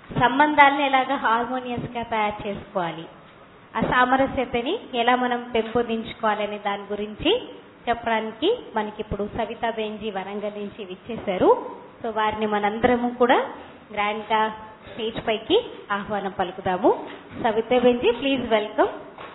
సంబంధాలను ఎలాగ హార్మోనియస్ గా తయారు చేసుకోవాలి ఆ సామరస్యతని ఎలా మనం పెంపొందించుకోవాలనే దాని గురించి చెప్పడానికి మనకి ఇప్పుడు సవితా బెంజీ వరంగల్ నుంచి విచ్చేశారు సో వారిని మనందరము కూడా గ్రాండ్ గా స్టేజ్ పైకి ఆహ్వానం పలుకుదాము సవితా బెంజీ ప్లీజ్ వెల్కమ్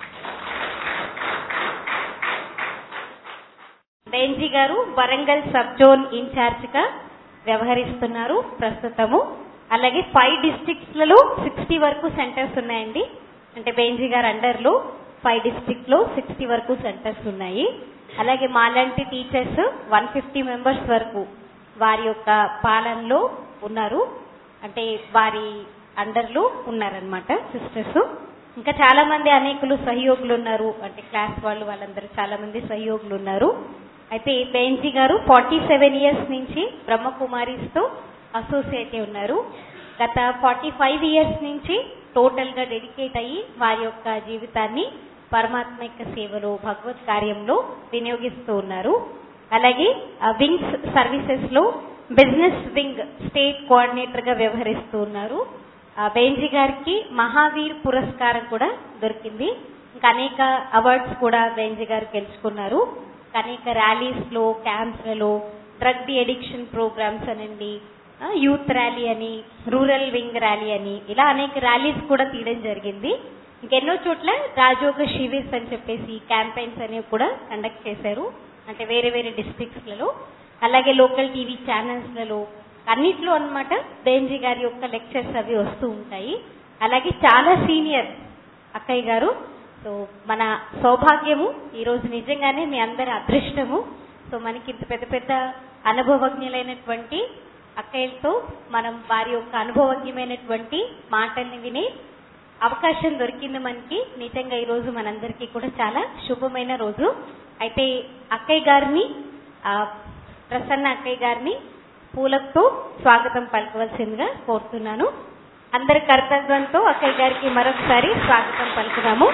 బెంజీ గారు వరంగల్ సబ్ జోన్ ఇన్ఛార్జ్ గా వ్యవహరిస్తున్నారు ప్రస్తుతము అలాగే ఫైవ్ డిస్ట్రిక్ట్స్ లలో సిక్స్టీ వరకు సెంటర్స్ ఉన్నాయండి అంటే బెంజీ గారు అండర్ లో ఫైవ్ డిస్ట్రిక్ట్ లో సిక్స్టీ వరకు సెంటర్స్ ఉన్నాయి అలాగే మాలాంటి టీచర్స్ వన్ ఫిఫ్టీ మెంబర్స్ వరకు వారి యొక్క పాలనలో ఉన్నారు అంటే వారి అండర్ లో ఉన్నారనమాట సిస్టర్స్ ఇంకా చాలా మంది అనేకులు సహయోగులు ఉన్నారు అంటే క్లాస్ వాళ్ళు వాళ్ళందరూ చాలా మంది సహయోగులు ఉన్నారు అయితే బెంజీ గారు ఫార్టీ సెవెన్ ఇయర్స్ నుంచి బ్రహ్మకుమారీస్ తో అసోసియేట్ అయి ఉన్నారు గత ఫార్టీ ఫైవ్ ఇయర్స్ నుంచి టోటల్ గా డెడికేట్ అయ్యి వారి యొక్క జీవితాన్ని పరమాత్మ యొక్క సేవలో భగవత్ కార్యంలో వినియోగిస్తూ ఉన్నారు అలాగే వింగ్స్ సర్వీసెస్ లో బిజినెస్ వింగ్ స్టేట్ కోఆర్డినేటర్ గా వ్యవహరిస్తూ ఉన్నారు ఆ, బెంజీ గారికి మహావీర్ పురస్కారం కూడా దొరికింది ఇంకా అనేక అవార్డ్స్ కూడా బెంజీ గారు గెలుచుకున్నారు అనేక ర్యాలీస్ లో క్యాంప్స్ లలో డ్రగ్ డి అడిక్షన్ ప్రోగ్రామ్స్ అనండి ఆ, యూత్ ర్యాలీ అని రూరల్ వింగ్ ర్యాలీ అని ఇలా అనేక ర్యాలీస్ కూడా తీయడం జరిగింది ఇంకెన్నో చోట్ల రాజోగ శివిర్స్ అని చెప్పేసి క్యాంపెయిన్స్ అనేవి కూడా కండక్ట్ చేశారు అంటే వేరే వేరే డిస్ట్రిక్ట్స్ లలో అలాగే లోకల్ టీవీ ఛానల్స్ లలో అన్నిట్లో అన్నమాట బెంజీ గారి యొక్క లెక్చర్స్ అవి వస్తూ ఉంటాయి అలాగే చాలా సీనియర్ అక్కయ్య గారు సో మన సౌభాగ్యము ఈ రోజు నిజంగానే మీ అందరి అదృష్టము సో మనకి ఇంత పెద్ద పెద్ద అనుభవజ్ఞులైనటువంటి అక్కయ్యలతో మనం వారి యొక్క అనుభవజ్ఞమైనటువంటి మాటల్ని విని అవకాశం దొరికింది మనకి నిజంగా ఈ రోజు మనందరికీ కూడా చాలా శుభమైన రోజు అయితే అక్కయ్య గారిని ఆ, ప్రసన్న అక్కయ్య గారిని పూలతో స్వాగతం పలకవలసిందిగా కోరుతున్నాను అందరి కర్తవ్యంతో అక్కయ్య గారికి మరొకసారి స్వాగతం పలుకుదాము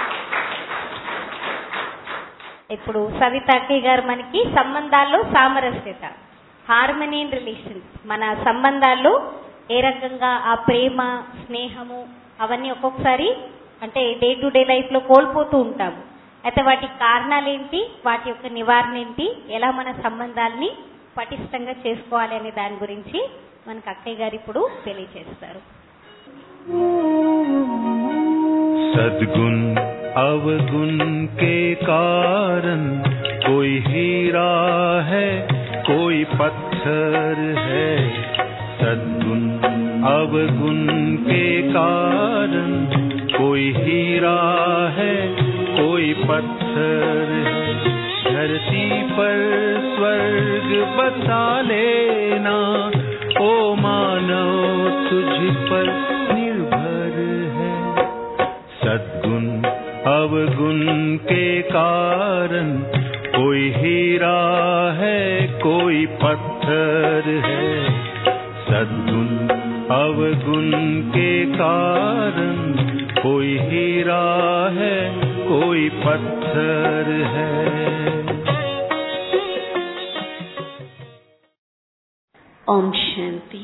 ఇప్పుడు సవిత అక్కయ్య గారు మనకి సంబంధాల్లో సామరస్యత హార్మనీ ఇన్ రిలేషన్స్ మన సంబంధాల్లో ఏ రకంగా ఆ ప్రేమ స్నేహము అవన్నీ ఒక్కొక్కసారి అంటే డే టు డే లైఫ్ లో కోల్పోతూ ఉంటాము అయితే వాటి కారణాలు ఏంటి వాటి యొక్క నివారణ ఏంటి ఎలా మన సంబంధాల్ని పటిష్టంగా చేసుకోవాలి అనే దాని గురించి మనకు అక్కయ్య గారు ఇప్పుడు తెలియజేస్తారు सद्गुण अवगुण के कारण कोई हीरा है कोई पत्थर है सद्गुण अवगुण के कारण कोई हीरा है कोई पत्थर है धरती पर स्वर्ग बसा लेना ओ मानव तुझ पर निर्भर है सद्गुण अवगुण के कारण कोई हीरा है कोई पत्थर है सद्गुण अवगुण के कारण कोई हीरा है कोई पत्थर है ఓం శాంతి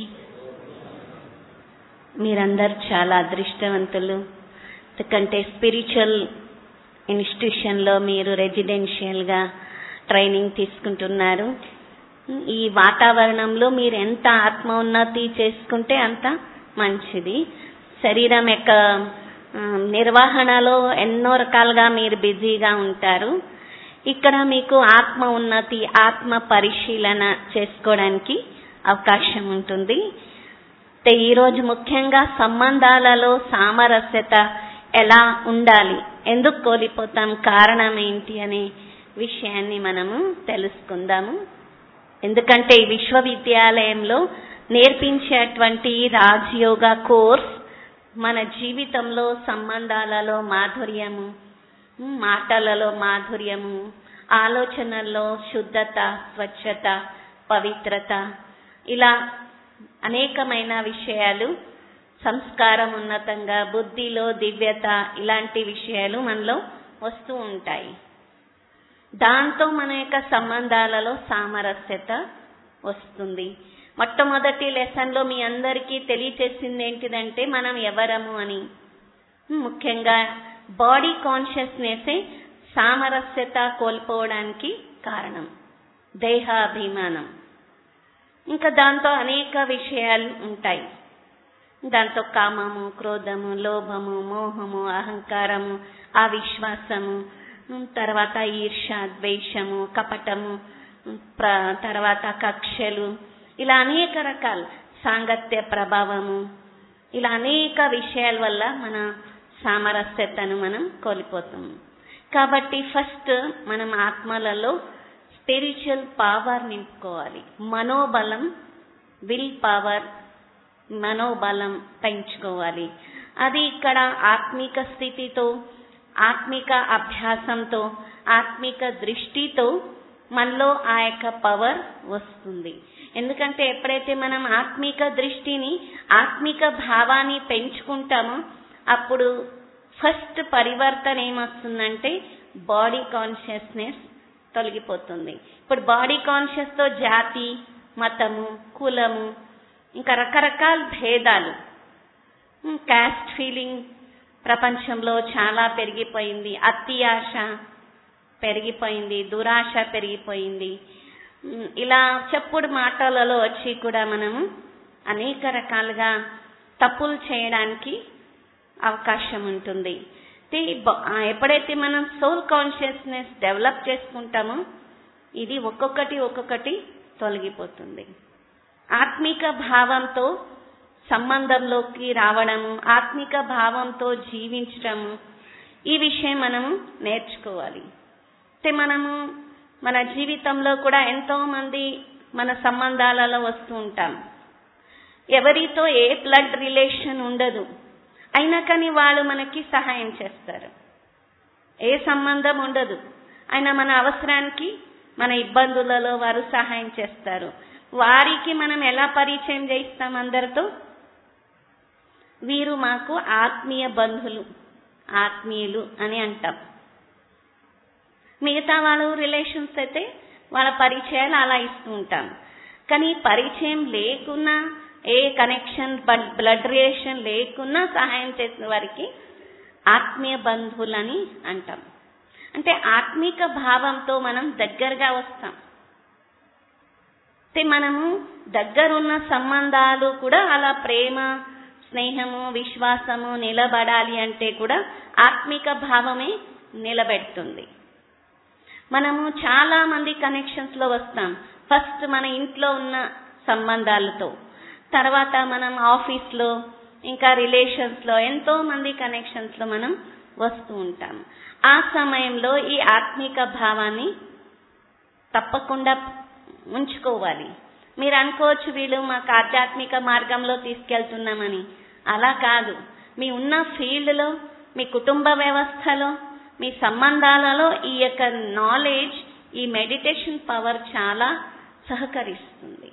మీరందరూ చాలా అదృష్టవంతులు ఎందుకంటే స్పిరిచువల్ ఇన్స్టిట్యూషన్లో మీరు రెసిడెన్షియల్గా ట్రైనింగ్ తీసుకుంటున్నారు ఈ వాతావరణంలో మీరు ఎంత ఆత్మోన్నతి చేసుకుంటే అంత మంచిది శరీరం యొక్క ఆ, నిర్వహణలో ఎన్నో రకాలుగా మీరు బిజీగా ఉంటారు ఇక్కడ మీకు ఆత్మ ఉన్నతి ఆత్మ పరిశీలన చేసుకోవడానికి అవకాశం ఉంటుంది అయితే ఈరోజు ముఖ్యంగా సంబంధాలలో సామరస్యత ఎలా ఉండాలి ఎందుకు కోల్పోతాం కారణం ఏంటి అనే విషయాన్ని మనము తెలుసుకుందాము ఎందుకంటే ఈ విశ్వవిద్యాలయంలో నేర్పించేటువంటి రాజయోగ కోర్స్ మన జీవితంలో సంబంధాలలో మాధుర్యము మాటలలో మాధుర్యము ఆలోచనల్లో శుద్ధత స్వచ్ఛత పవిత్రత ఇలా అనేకమైన విషయాలు సంస్కారం ఉన్నతంగా బుద్ధిలో దివ్యత ఇలాంటి విషయాలు మనలో వస్తూ ఉంటాయి దాంతో మన యొక్క సంబంధాలలో సామరస్యత వస్తుంది మొట్టమొదటి లెసన్లో మీ అందరికీ తెలియచేసింది ఏంటిదంటే మనం ఎవరము అని ముఖ్యంగా బాడీ కాన్షియస్నెస్ సామరస్యత కోల్పోవడానికి కారణం దేహాభిమానం ఇంకా దాంతో అనేక విషయాలు ఉంటాయి దాంతో కామము క్రోధము లోభము మోహము అహంకారము అవిశ్వాసము తర్వాత ఈర్ష ద్వేషము కపటము ప్ర- తర్వాత కక్షలు ఇలా అనేక రకాల సాంగత్య ప్రభావము ఇలా అనేక విషయాల వల్ల మన సామరస్యతను మనం కోల్పోతాం కాబట్టి ఫస్ట్ మనం ఆత్మలలో స్పిరిచువల్ పవర్ నింపుకోవాలి మనోబలం విల్ పవర్ మనోబలం పెంచుకోవాలి అది ఇక్కడ ఆత్మిక స్థితితో ఆత్మిక అభ్యాసంతో ఆత్మిక దృష్టితో మనలో ఆ యొక్క పవర్ వస్తుంది ఎందుకంటే ఎప్పుడైతే మనం ఆత్మిక దృష్టిని ఆత్మిక భావాన్ని పెంచుకుంటామో అప్పుడు ఫస్ట్ పరివర్తన ఏమొస్తుందంటే బాడీ కాన్షియస్నెస్ తొలగిపోతుంది ఇప్పుడు బాడీ కాన్షియస్ తో జాతి మతము కులము ఇంకా రకరకాల భేదాలు క్యాస్ట్ ఫీలింగ్ ప్రపంచంలో చాలా పెరిగిపోయింది అతి ఆశ పెరిగిపోయింది దురాశ పెరిగిపోయింది ఉమ్, ఇలా చెప్పుడు మాటలలో వచ్చి కూడా మనము అనేక రకాలుగా తప్పులు చేయడానికి అవకాశం ఉంటుంది ఇది బ- ఆ, ఎప్పుడైతే మనం సోల్ కాన్షియస్నెస్ డెవలప్ చేసుకుంటామో ఇది ఒక్కొక్కటి ఒక్కొక్కటి తొలగిపోతుంది ఆత్మిక భావంతో సంబంధంలోకి రావడము ఆత్మిక భావంతో జీవించడము ఈ విషయం మనము నేర్చుకోవాలి అయితే మనము మన జీవితంలో కూడా ఎంతో మంది మన సంబంధాలలో వస్తూ ఉంటాం ఎవరితో ఏ బ్లడ్ రిలేషన్ ఉండదు అయినా కానీ వాళ్ళు మనకి సహాయం చేస్తారు ఏ సంబంధం ఉండదు అయినా మన అవసరానికి మన ఇబ్బందులలో వారు సహాయం చేస్తారు వారికి మనం ఎలా పరిచయం చేయిస్తాం అందరితో వీరు మాకు ఆత్మీయ బంధువులు ఆత్మీయులు అని అంటాం మిగతా వాళ్ళు రిలేషన్స్ అయితే వాళ్ళ పరిచయాలు అలా ఇస్తూ ఉంటాం కానీ పరిచయం లేకున్నా ఏ కనెక్షన్ బ్లడ్ రిలేషన్ లేకున్నా సహాయం చేసిన వారికి ఆత్మీయ బంధువులని అంటాం అంటే ఆత్మిక భావంతో మనం దగ్గరగా వస్తాం అయితే మనము దగ్గరున్న సంబంధాలు కూడా అలా ప్రేమ స్నేహము విశ్వాసము నిలబడాలి అంటే కూడా ఆత్మిక భావమే నిలబెడుతుంది మనము చాలా మంది కనెక్షన్స్ లో వస్తాం ఫస్ట్ మన ఇంట్లో ఉన్న సంబంధాలతో తర్వాత మనం ఆఫీస్ లో ఇంకా రిలేషన్స్ లో ఎంతో మంది కనెక్షన్స్ లో మనం వస్తూ ఉంటాం ఆ సమయంలో ఈ ఆత్మిక భావాన్ని తప్పకుండా ఉంచుకోవాలి మీరు అనుకోవచ్చు వీళ్ళు మాకు ఆధ్యాత్మిక మార్గంలో తీసుకెళ్తున్నామని అలా కాదు మీ ఉన్న ఫీల్డ్లో మీ కుటుంబ వ్యవస్థలో మీ సంబంధాలలో ఈ యొక్క నాలెడ్జ్ ఈ మెడిటేషన్ పవర్ చాలా సహకరిస్తుంది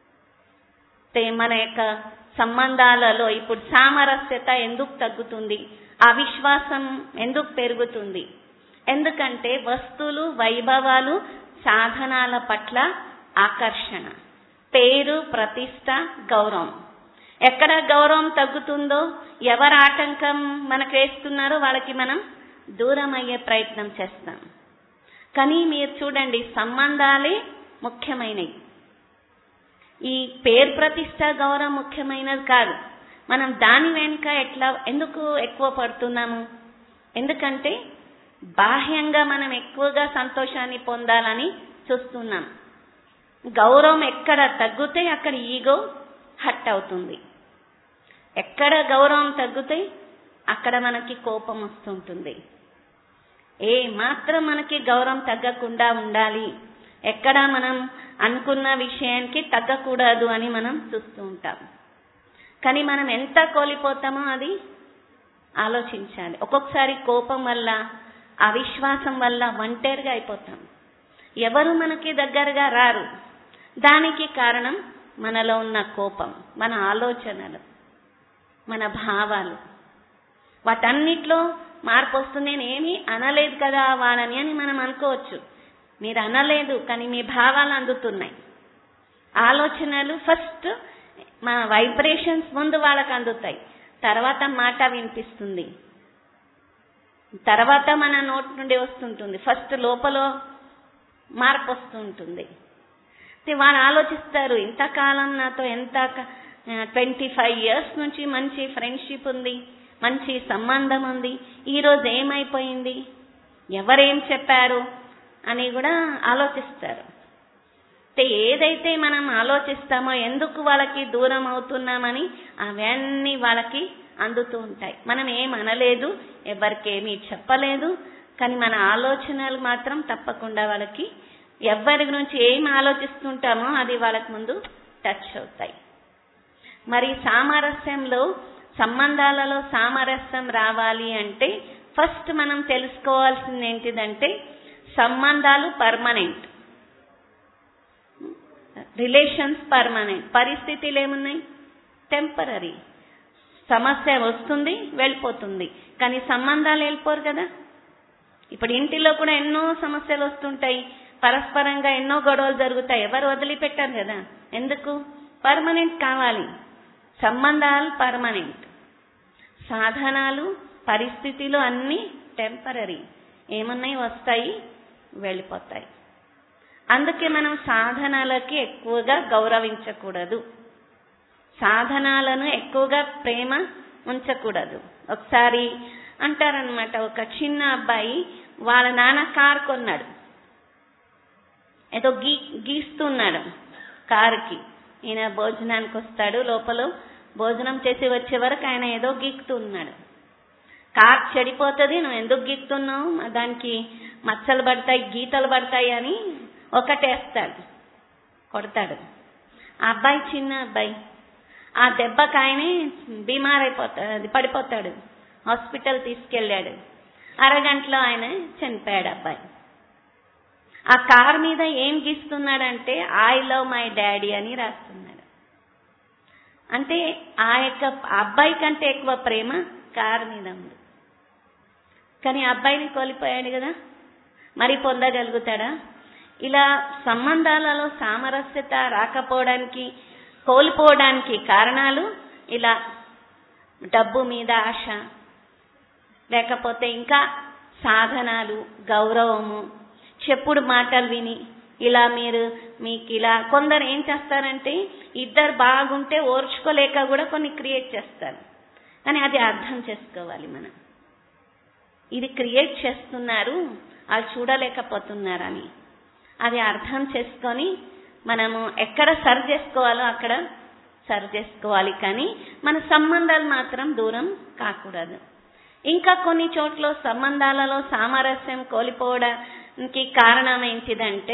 అయితే మన యొక్క సంబంధాలలో ఇప్పుడు సామరస్యత ఎందుకు తగ్గుతుంది అవిశ్వాసం ఎందుకు పెరుగుతుంది ఎందుకంటే వస్తువులు వైభవాలు సాధనాల పట్ల ఆకర్షణ పేరు ప్రతిష్ట గౌరవం ఎక్కడ గౌరవం తగ్గుతుందో ఎవరు ఆటంకం మనకు వేస్తున్నారో వాళ్ళకి మనం దూరం అయ్యే ప్రయత్నం చేస్తాం కానీ మీరు చూడండి సంబంధాలే ముఖ్యమైనవి ఈ పేరు ప్రతిష్ట గౌరవం ముఖ్యమైనది కాదు మనం దాని వెనుక ఎట్లా ఎందుకు ఎక్కువ పడుతున్నాము ఎందుకంటే బాహ్యంగా మనం ఎక్కువగా సంతోషాన్ని పొందాలని చూస్తున్నాం గౌరవం ఎక్కడ తగ్గితే అక్కడ ఈగో హట్ అవుతుంది ఎక్కడ గౌరవం తగ్గితే అక్కడ మనకి కోపం వస్తుంటుంది ఏ మాత్రం మనకి గౌరవం తగ్గకుండా ఉండాలి ఎక్కడ మనం అనుకున్న విషయానికి తగ్గకూడదు అని మనం చూస్తూ ఉంటాం కానీ మనం ఎంత కోల్పోతామో అది ఆలోచించాలి ఒక్కొక్కసారి కోపం వల్ల అవిశ్వాసం వల్ల ఒంటరిగా అయిపోతాం ఎవరు మనకి దగ్గరగా రారు దానికి కారణం మనలో ఉన్న కోపం మన ఆలోచనలు మన భావాలు వాటన్నిట్లో మార్పు వస్తుంది నేను ఏమీ అనలేదు కదా వాళ్ళని అని మనం అనుకోవచ్చు మీరు అనలేదు కానీ మీ భావాలు అందుతున్నాయి ఆలోచనలు ఫస్ట్ మా వైబ్రేషన్స్ ముందు వాళ్ళకి అందుతాయి తర్వాత మాట వినిపిస్తుంది తర్వాత మన నోట్ నుండి వస్తుంటుంది ఫస్ట్ లోపల మార్పు వస్తుంటుంది అయితే వాళ్ళు ఆలోచిస్తారు ఇంతకాలం నాతో ఎంత ట్వంటీ ఫైవ్ ఇయర్స్ నుంచి మంచి ఫ్రెండ్షిప్ ఉంది మంచి సంబంధం ఉంది ఈరోజు ఏమైపోయింది ఎవరేం చెప్పారు అని కూడా ఆలోచిస్తారు అయితే ఏదైతే మనం ఆలోచిస్తామో ఎందుకు వాళ్ళకి దూరం అవుతున్నామని అవన్నీ వాళ్ళకి అందుతూ ఉంటాయి మనం ఏం అనలేదు ఎవరికి ఏమీ చెప్పలేదు కానీ మన ఆలోచనలు మాత్రం తప్పకుండా వాళ్ళకి ఎవరి గురించి ఏం ఆలోచిస్తుంటామో అది వాళ్ళకి ముందు టచ్ అవుతాయి మరి సామరస్యంలో సంబంధాలలో సామరస్యం రావాలి అంటే ఫస్ట్ మనం తెలుసుకోవాల్సింది ఏంటిదంటే సంబంధాలు పర్మనెంట్ రిలేషన్స్ పర్మనెంట్ పరిస్థితులు ఏమున్నాయి టెంపరీ సమస్య వస్తుంది వెళ్ళిపోతుంది కానీ సంబంధాలు వెళ్ళిపోరు కదా ఇప్పుడు ఇంటిలో కూడా ఎన్నో సమస్యలు వస్తుంటాయి పరస్పరంగా ఎన్నో గొడవలు జరుగుతాయి ఎవరు వదిలిపెట్టారు కదా ఎందుకు పర్మనెంట్ కావాలి సంబంధాలు పర్మనెంట్ సాధనాలు పరిస్థితులు అన్నీ టెంపరీ ఏమున్నాయి వస్తాయి వెళ్ళిపోతాయి అందుకే మనం సాధనాలకి ఎక్కువగా గౌరవించకూడదు సాధనాలను ఎక్కువగా ప్రేమ ఉంచకూడదు ఒకసారి అంటారనమాట ఒక చిన్న అబ్బాయి వాళ్ళ నాన్న కారు కొన్నాడు ఏదో గీ గీస్తున్నాడు కారుకి ఈయన భోజనానికి వస్తాడు లోపల భోజనం చేసి వచ్చే వరకు ఆయన ఏదో గీకుతున్నాడు కార్ చెడిపోతుంది నువ్వు ఎందుకు గీకుతున్నావు దానికి మచ్చలు పడతాయి గీతలు పడతాయి అని ఒకటేస్తాడు కొడతాడు ఆ అబ్బాయి చిన్న అబ్బాయి ఆ దెబ్బకి ఆయనే బీమార్ అయిపోతాడు పడిపోతాడు హాస్పిటల్ తీసుకెళ్ళాడు అరగంటలో ఆయన చనిపోయాడు అబ్బాయి ఆ కార్ మీద ఏం గీస్తున్నాడంటే ఐ లవ్ మై డాడీ అని రాస్తున్నాడు అంటే ఆ యొక్క అబ్బాయి కంటే ఎక్కువ ప్రేమ కార్ మీద ఉంది కానీ అబ్బాయిని కోల్పోయాడు కదా మరి పొందగలుగుతాడా ఇలా సంబంధాలలో సామరస్యత రాకపోవడానికి కోల్పోవడానికి కారణాలు ఇలా డబ్బు మీద ఆశ లేకపోతే ఇంకా సాధనాలు గౌరవము చెప్పుడు మాటలు విని ఇలా మీరు మీకు ఇలా కొందరు ఏం చేస్తారంటే ఇద్దరు బాగుంటే ఓర్చుకోలేక కూడా కొన్ని క్రియేట్ చేస్తారు కానీ అది అర్థం చేసుకోవాలి మనం ఇది క్రియేట్ చేస్తున్నారు అది చూడలేకపోతున్నారని అది అర్థం చేసుకొని మనము ఎక్కడ సరి చేసుకోవాలో అక్కడ సరి చేసుకోవాలి కానీ మన సంబంధాలు మాత్రం దూరం కాకూడదు ఇంకా కొన్ని చోట్ల సంబంధాలలో సామరస్యం కోల్పోవడానికి కారణం ఏంటిదంటే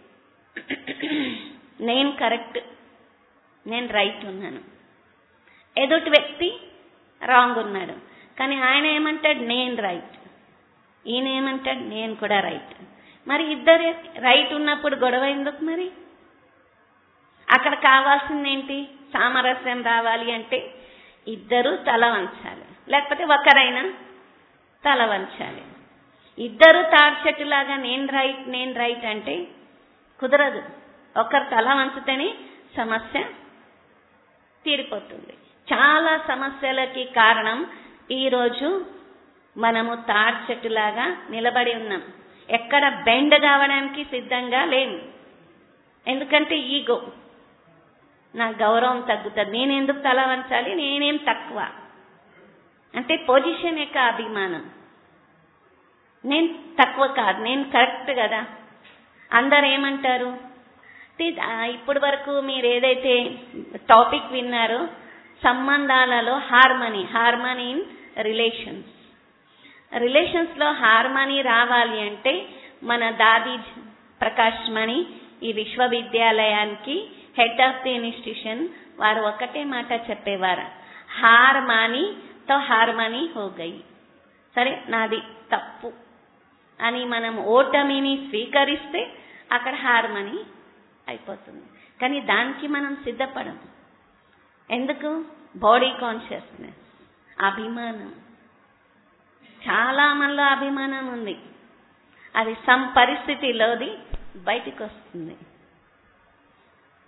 నేను కరెక్ట్ నేను రైట్ ఉన్నాను ఎదుటి వ్యక్తి రాంగ్ ఉన్నాడు కానీ ఆయన ఏమంటాడు నేను రైట్ ఈయన ఏమంటాడు నేను కూడా రైట్ మరి ఇద్దరు రైట్ ఉన్నప్పుడు గొడవ ఎందుకు మరి అక్కడ కావాల్సింది ఏంటి సామరస్యం రావాలి అంటే ఇద్దరు తల వంచాలి లేకపోతే ఒకరైనా తల వంచాలి ఇద్దరు తాడ్చెట్టులాగా నేను రైట్ నేను రైట్ అంటే కుదరదు ఒకరు తల వంచితేనే సమస్య తీరిపోతుంది చాలా సమస్యలకి కారణం ఈరోజు మనము తాడి చెట్టులాగా నిలబడి ఉన్నాం ఎక్కడ బెండ్ కావడానికి సిద్ధంగా లేము ఎందుకంటే ఈగో నా గౌరవం తగ్గుతుంది నేను ఎందుకు తల వంచాలి నేనేం తక్కువ అంటే పొజిషన్ యొక్క అభిమానం నేను తక్కువ కాదు నేను కరెక్ట్ కదా అందరు ఏమంటారు ఇప్పటి వరకు మీరు ఏదైతే టాపిక్ విన్నారో సంబంధాలలో హార్మనీ హార్మనీ ఇన్ రిలేషన్స్ రిలేషన్స్లో హార్మనీ రావాలి అంటే మన దాది ప్రకాష్ మణి ఈ విశ్వవిద్యాలయానికి హెడ్ ఆఫ్ ది ఇన్స్టిట్యూషన్ వారు ఒకటే మాట చెప్పేవారు హార్మనీతో హార్మనీ హోగయి సరే నాది తప్పు అని మనం ఓటమిని స్వీకరిస్తే అక్కడ హార్మనీ అయిపోతుంది కానీ దానికి మనం సిద్ధపడం ఎందుకు బాడీ కాన్షియస్నెస్ అభిమానం చాలా మనలో అభిమానం ఉంది అది సమ్ పరిస్థితిలోది బయటికి వస్తుంది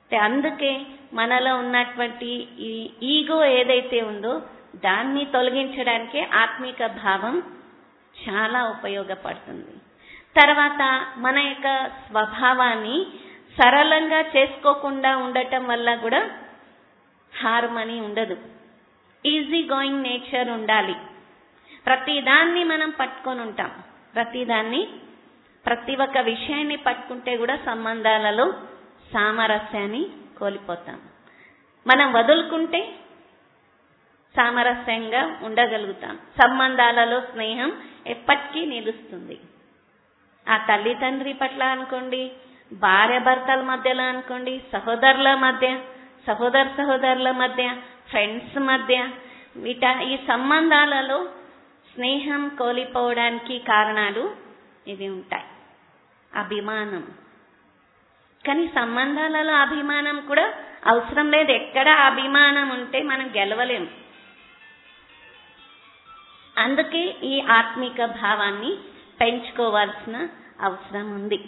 అంటే అందుకే మనలో ఉన్నటువంటి ఈ ఈగో ఏదైతే ఉందో దాన్ని తొలగించడానికే ఆత్మిక భావం చాలా ఉపయోగపడుతుంది తర్వాత మన యొక్క స్వభావాన్ని సరళంగా చేసుకోకుండా ఉండటం వల్ల కూడా హార్మనీ ఉండదు ఈజీ గోయింగ్ నేచర్ ఉండాలి ప్రతిదాన్ని మనం పట్టుకొని ఉంటాం ప్రతిదాన్ని ప్రతి ఒక్క విషయాన్ని పట్టుకుంటే కూడా సంబంధాలలో సామరస్యాన్ని కోల్పోతాం మనం వదులుకుంటే సామరస్యంగా ఉండగలుగుతాం సంబంధాలలో స్నేహం ఎప్పటికీ నిలుస్తుంది ఆ తల్లి తండ్రి పట్ల అనుకోండి భార్య భర్తల మధ్యలో అనుకోండి సహోదరుల మధ్య సహోదర సహోదరుల మధ్య ఫ్రెండ్స్ మధ్య వీట ఈ సంబంధాలలో స్నేహం కోల్పోవడానికి కారణాలు ఇవి ఉంటాయి అభిమానం కానీ సంబంధాలలో అభిమానం కూడా అవసరం లేదు ఎక్కడ అభిమానం ఉంటే మనం గెలవలేం అందుకే ఈ ఆత్మిక భావాన్ని పెంచుకోవాల్సిన అవసరం ఉంది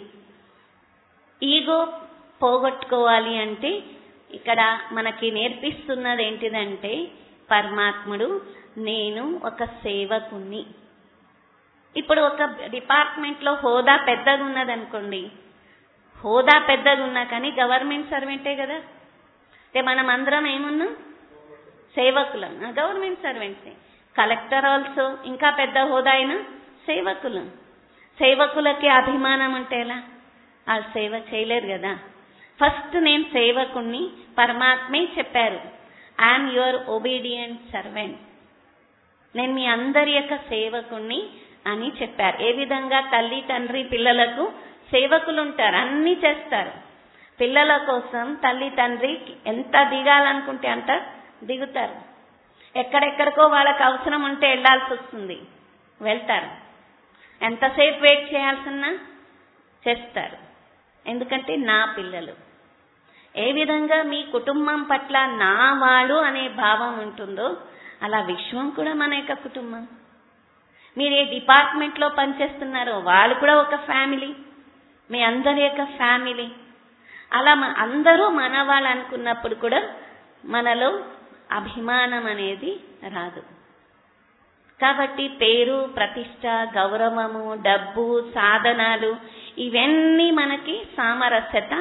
ఈగో పోగొట్టుకోవాలి అంటే ఇక్కడ మనకి నేర్పిస్తున్నది ఏంటిదంటే పరమాత్ముడు నేను ఒక సేవకుణ్ణి ఇప్పుడు ఒక డిపార్ట్మెంట్లో హోదా పెద్దగా ఉన్నదనుకోండి హోదా పెద్దగా ఉన్నా కానీ గవర్నమెంట్ సర్వెంటే కదా అంటే మనం అందరం ఏమున్నాం సేవకులం గవర్నమెంట్ సర్వెంట్సే కలెక్టర్ ఆల్సో ఇంకా పెద్ద హోదా అయినా సేవకులు సేవకులకి అభిమానం ఉంటే ఎలా ఆ సేవ చేయలేరు కదా ఫస్ట్ నేను సేవకుణ్ణి పరమాత్మే చెప్పారు ఐఎమ్ యువర్ ఒబీడియంట్ సర్వెంట్ నేను మీ అందరి యొక్క సేవకుణ్ణి అని చెప్పారు ఏ విధంగా తల్లి తండ్రి పిల్లలకు సేవకులు ఉంటారు అన్ని చేస్తారు పిల్లల కోసం తల్లి తండ్రి ఎంత దిగాలనుకుంటే అంత దిగుతారు ఎక్కడెక్కడికో వాళ్ళకి అవసరం ఉంటే వెళ్లాల్సి వస్తుంది వెళ్తారు ఎంతసేపు వెయిట్ చేయాల్సిన చేస్తారు ఎందుకంటే నా పిల్లలు ఏ విధంగా మీ కుటుంబం పట్ల నా వాడు అనే భావం ఉంటుందో అలా విశ్వం కూడా మన యొక్క కుటుంబం మీరు ఏ డిపార్ట్మెంట్లో పనిచేస్తున్నారో వాళ్ళు కూడా ఒక ఫ్యామిలీ మీ అందరి యొక్క ఫ్యామిలీ అలా అందరూ మన వాళ్ళు అనుకున్నప్పుడు కూడా మనలో అభిమానం అనేది రాదు కాబట్టి పేరు ప్రతిష్ట గౌరవము డబ్బు సాధనాలు ఇవన్నీ మనకి సామరస్యత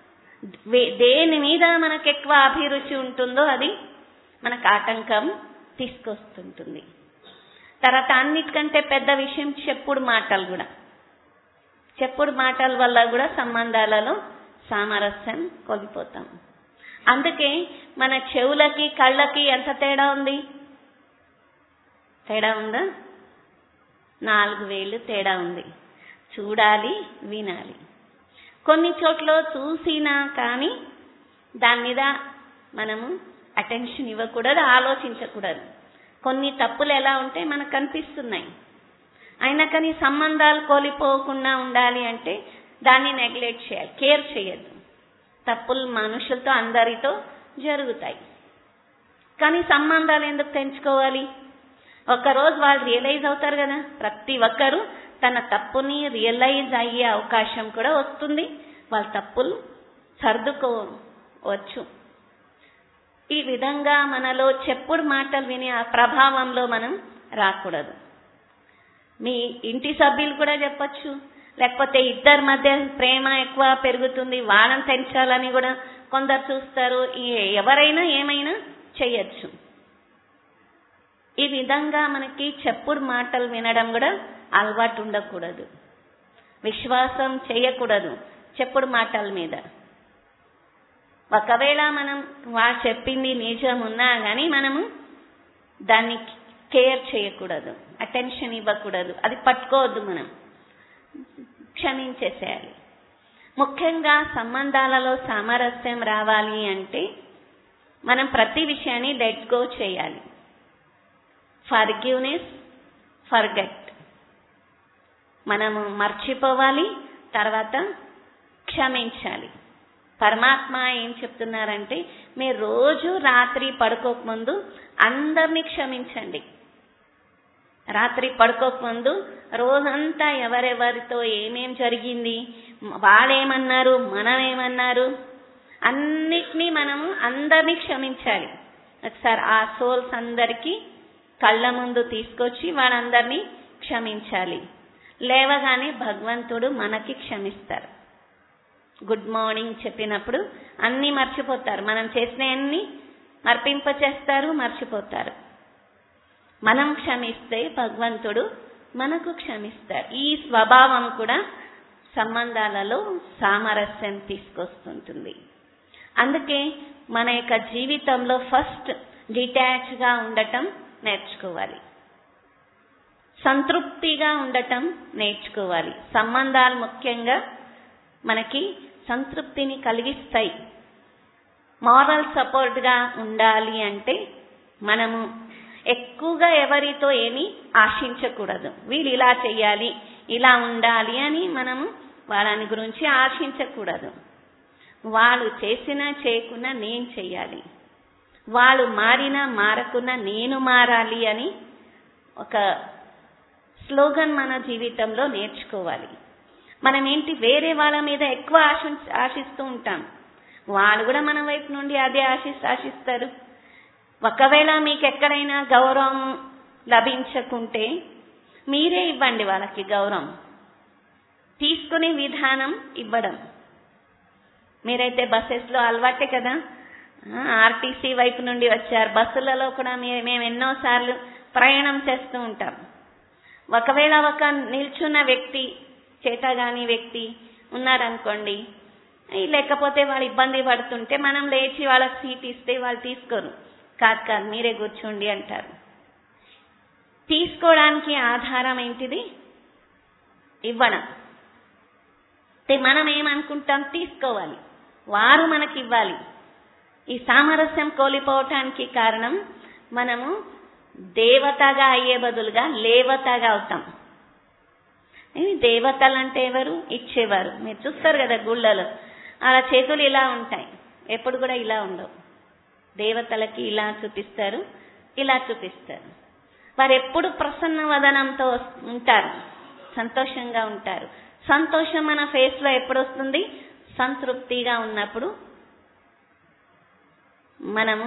దేని మీద మనకు ఎక్కువ అభిరుచి ఉంటుందో అది మనకు ఆటంకం తీసుకొస్తుంటుంది తర్వాత అన్నిటికంటే పెద్ద విషయం చెప్పుడు మాటలు కూడా చెప్పుడు మాటల వల్ల కూడా సంబంధాలలో సామరస్యం కోల్పోతాం అందుకే మన చెవులకి కళ్ళకి ఎంత తేడా ఉంది తేడా ఉందా నాలుగు వేలు తేడా ఉంది చూడాలి వినాలి కొన్ని చోట్ల చూసినా కానీ దాని మీద మనము అటెన్షన్ ఇవ్వకూడదు ఆలోచించకూడదు కొన్ని తప్పులు ఎలా ఉంటే మనకు కనిపిస్తున్నాయి అయినా కానీ సంబంధాలు కోల్పోకుండా ఉండాలి అంటే దాన్ని నెగ్లెక్ట్ చేయాలి కేర్ చేయొద్దు తప్పులు మనుషులతో అందరితో జరుగుతాయి కానీ సంబంధాలు ఎందుకు తెంచుకోవాలి ఒకరోజు వాళ్ళు రియలైజ్ అవుతారు కదా ప్రతి ఒక్కరూ తన తప్పుని రియలైజ్ అయ్యే అవకాశం కూడా వస్తుంది వాళ్ళ తప్పులు సర్దుకోవచ్చు ఈ విధంగా మనలో చెప్పుడు మాటలు విని ఆ ప్రభావంలో మనం రాకూడదు మీ ఇంటి సభ్యులు కూడా చెప్పచ్చు లేకపోతే ఇద్దరి మధ్య ప్రేమ ఎక్కువ పెరుగుతుంది వాళ్ళని పెంచాలని కూడా కొందరు చూస్తారు ఎవరైనా ఏమైనా చేయొచ్చు ఈ విధంగా మనకి చెప్పుడు మాటలు వినడం కూడా అలవాటు ఉండకూడదు విశ్వాసం చేయకూడదు చెప్పుడు మాటల మీద ఒకవేళ మనం వా చెప్పింది నిజం ఉన్నా కానీ మనము దాన్ని కేర్ చేయకూడదు అటెన్షన్ ఇవ్వకూడదు అది పట్టుకోవద్దు మనం క్షమించేసేయాలి ముఖ్యంగా సంబంధాలలో సామరస్యం రావాలి అంటే మనం ప్రతి విషయాన్ని లెట్ గో చేయాలి ఫర్గివ్నెస్ ఫర్గెట్ మనము మర్చిపోవాలి తర్వాత క్షమించాలి పరమాత్మ ఏం చెప్తున్నారంటే మీరు రోజు రాత్రి పడుకోకముందు అందరినీ క్షమించండి రాత్రి పడుకోకముందు రోజంతా ఎవరెవరితో ఏమేం జరిగింది వాళ్ళేమన్నారు మనం ఏమన్నారు అన్నిటినీ మనము అందరినీ క్షమించాలి ఒకసారి ఆ సోల్స్ అందరికీ కళ్ళ ముందు తీసుకొచ్చి వాళ్ళందరినీ క్షమించాలి లేవగానే భగవంతుడు మనకి క్షమిస్తారు గుడ్ మార్నింగ్ చెప్పినప్పుడు అన్నీ మర్చిపోతారు మనం చేసినవన్నీ మర్పింప చేస్తారు మర్చిపోతారు మనం క్షమిస్తే భగవంతుడు మనకు క్షమిస్తారు ఈ స్వభావం కూడా సంబంధాలలో సామరస్యం తీసుకొస్తుంటుంది అందుకే మన యొక్క జీవితంలో ఫస్ట్ డిటాచ్గా ఉండటం నేర్చుకోవాలి సంతృప్తిగా ఉండటం నేర్చుకోవాలి సంబంధాలు ముఖ్యంగా మనకి సంతృప్తిని కలిగిస్తాయి మారల్ సపోర్ట్గా ఉండాలి అంటే మనము ఎక్కువగా ఎవరితో ఏమీ ఆశించకూడదు వీళ్ళు ఇలా చెయ్యాలి ఇలా ఉండాలి అని మనము వాళ్ళని గురించి ఆశించకూడదు వాళ్ళు చేసినా చేయకున్నా నేను చెయ్యాలి వాళ్ళు మారినా మారకున్నా నేను మారాలి అని ఒక స్లోగన్ మన జీవితంలో నేర్చుకోవాలి మనం ఏంటి వేరే వాళ్ళ మీద ఎక్కువ ఆశ ఆశిస్తూ ఉంటాం వాళ్ళు కూడా మన వైపు నుండి అదే ఆశి ఆశిస్తారు ఒకవేళ మీకు ఎక్కడైనా గౌరవం లభించకుంటే మీరే ఇవ్వండి వాళ్ళకి గౌరవం తీసుకునే విధానం ఇవ్వడం మీరైతే బస్సెస్లో అలవాటే కదా ఆర్టీసీ వైపు నుండి వచ్చారు బస్సులలో కూడా మేము ఎన్నోసార్లు ప్రయాణం చేస్తూ ఉంటాం ఒకవేళ ఒక నిల్చున్న వ్యక్తి చేతగాని వ్యక్తి ఉన్నారనుకోండి లేకపోతే వాళ్ళు ఇబ్బంది పడుతుంటే మనం లేచి వాళ్ళకి సీట్ ఇస్తే వాళ్ళు తీసుకోరు కాదు కాదు మీరే కూర్చోండి అంటారు తీసుకోవడానికి ఆధారం ఏంటిది ఇవ్వడం మనం ఏమనుకుంటాం తీసుకోవాలి వారు మనకి ఇవ్వాలి ఈ సామరస్యం కోల్పోవటానికి కారణం మనము దేవతగా అయ్యే బదులుగా లేవతగా అవుతాం దేవతలు అంటే ఎవరు ఇచ్చేవారు మీరు చూస్తారు కదా గుళ్ళలో అలా చేతులు ఇలా ఉంటాయి ఎప్పుడు కూడా ఇలా ఉండవు దేవతలకి ఇలా చూపిస్తారు ఇలా చూపిస్తారు వారు ఎప్పుడు ప్రసన్న వదనంతో ఉంటారు సంతోషంగా ఉంటారు సంతోషం మన ఫేస్ లో ఎప్పుడు వస్తుంది సంతృప్తిగా ఉన్నప్పుడు మనము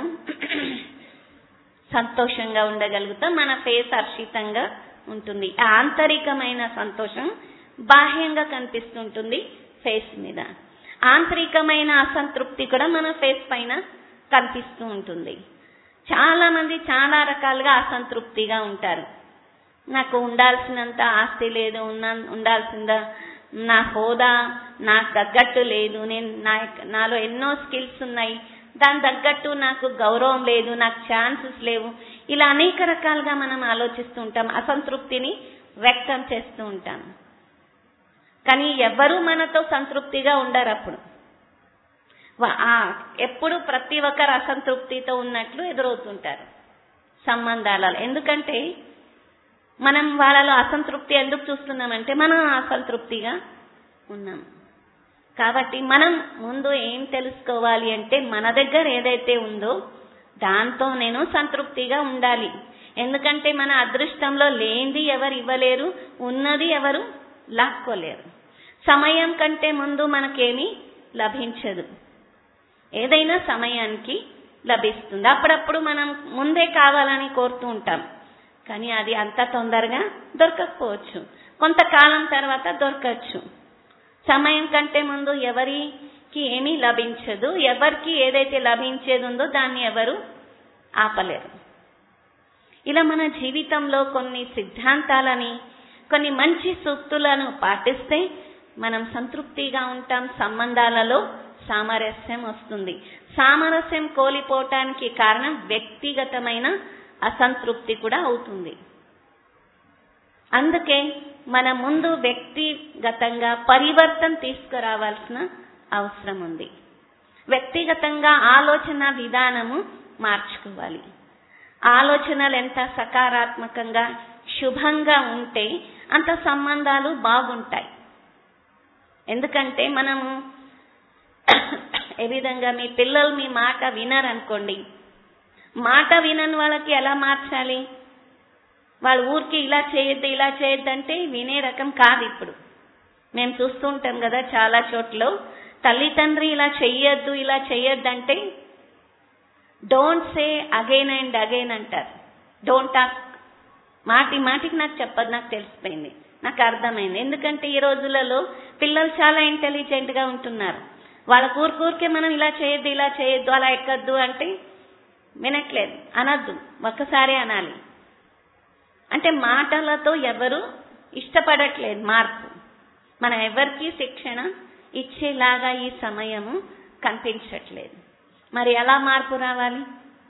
సంతోషంగా ఉండగలుగుతాం మన ఫేస్ హర్షితంగా ఉంటుంది ఆంతరికమైన సంతోషం బాహ్యంగా కనిపిస్తుంటుంది ఫేస్ మీద ఆంతరికమైన అసంతృప్తి కూడా మన ఫేస్ పైన కనిపిస్తూ ఉంటుంది చాలా మంది చాలా రకాలుగా అసంతృప్తిగా ఉంటారు నాకు ఉండాల్సినంత ఆస్తి లేదు ఉన్న ఉండాల్సింద నా హోదా నాకు తగ్గట్టు లేదు నేను నా నాలో ఎన్నో స్కిల్స్ ఉన్నాయి దాని తగ్గట్టు నాకు గౌరవం లేదు నాకు ఛాన్సెస్ లేవు ఇలా అనేక రకాలుగా మనం ఆలోచిస్తూ ఉంటాం అసంతృప్తిని వ్యక్తం చేస్తూ ఉంటాం కానీ ఎవరు మనతో సంతృప్తిగా ఉండరు అప్పుడు ఎప్పుడు ప్రతి ఒక్కరు అసంతృప్తితో ఉన్నట్లు ఎదురవుతుంటారు సంబంధాలలో ఎందుకంటే మనం వాళ్ళలో అసంతృప్తి ఎందుకు చూస్తున్నామంటే మనం అసంతృప్తిగా ఉన్నాం కాబట్టి మనం ముందు ఏం తెలుసుకోవాలి అంటే మన దగ్గర ఏదైతే ఉందో దాంతో నేను సంతృప్తిగా ఉండాలి ఎందుకంటే మన అదృష్టంలో లేనిది ఎవరు ఇవ్వలేరు ఉన్నది ఎవరు లాక్కోలేరు సమయం కంటే ముందు మనకేమీ లభించదు ఏదైనా సమయానికి లభిస్తుంది అప్పుడప్పుడు మనం ముందే కావాలని కోరుతూ ఉంటాం కానీ అది అంత తొందరగా దొరకకపోవచ్చు కొంతకాలం తర్వాత దొరకచ్చు సమయం కంటే ముందు ఎవరికి ఏమీ లభించదు ఎవరికి ఏదైతే లభించేది ఉందో దాన్ని ఎవరు ఆపలేరు ఇలా మన జీవితంలో కొన్ని సిద్ధాంతాలని కొన్ని మంచి సూక్తులను పాటిస్తే మనం సంతృప్తిగా ఉంటాం సంబంధాలలో సామరస్యం వస్తుంది సామరస్యం కోల్పోవటానికి కారణం వ్యక్తిగతమైన అసంతృప్తి కూడా అవుతుంది అందుకే మన ముందు వ్యక్తిగతంగా పరివర్తన తీసుకురావాల్సిన అవసరం ఉంది వ్యక్తిగతంగా ఆలోచన విధానము మార్చుకోవాలి ఆలోచనలు ఎంత సకారాత్మకంగా శుభంగా ఉంటే అంత సంబంధాలు బాగుంటాయి ఎందుకంటే మనము ఏ విధంగా మీ పిల్లలు మీ మాట వినరనుకోండి మాట వినని వాళ్ళకి ఎలా మార్చాలి వాళ్ళ ఊరికి ఇలా చేయొద్దు ఇలా చేయొద్దు అంటే వినే రకం కాదు ఇప్పుడు మేము చూస్తూ ఉంటాం కదా చాలా చోట్ల తల్లి తండ్రి ఇలా చెయ్యొద్దు ఇలా చెయ్యొద్దు అంటే don't say again and again అంటారు డోంట్ టాక్ మాటి మాటికి నాకు చెప్పదు నాకు తెలిసిపోయింది నాకు అర్థమైంది ఎందుకంటే ఈ రోజులలో పిల్లలు చాలా ఇంటెలిజెంట్ గా ఉంటున్నారు వాళ్ళ కూరుకూరికే మనం ఇలా చేయొద్దు ఇలా చేయొద్దు అలా ఎక్కద్దు అంటే వినట్లేదు అనద్దు ఒక్కసారి అనాలి అంటే మాటలతో ఎవరు ఇష్టపడట్లేదు మార్పు మనం ఎవరికి శిక్షణ ఇచ్చేలాగా ఈ సమయము కనిపించట్లేదు మరి ఎలా మార్పు రావాలి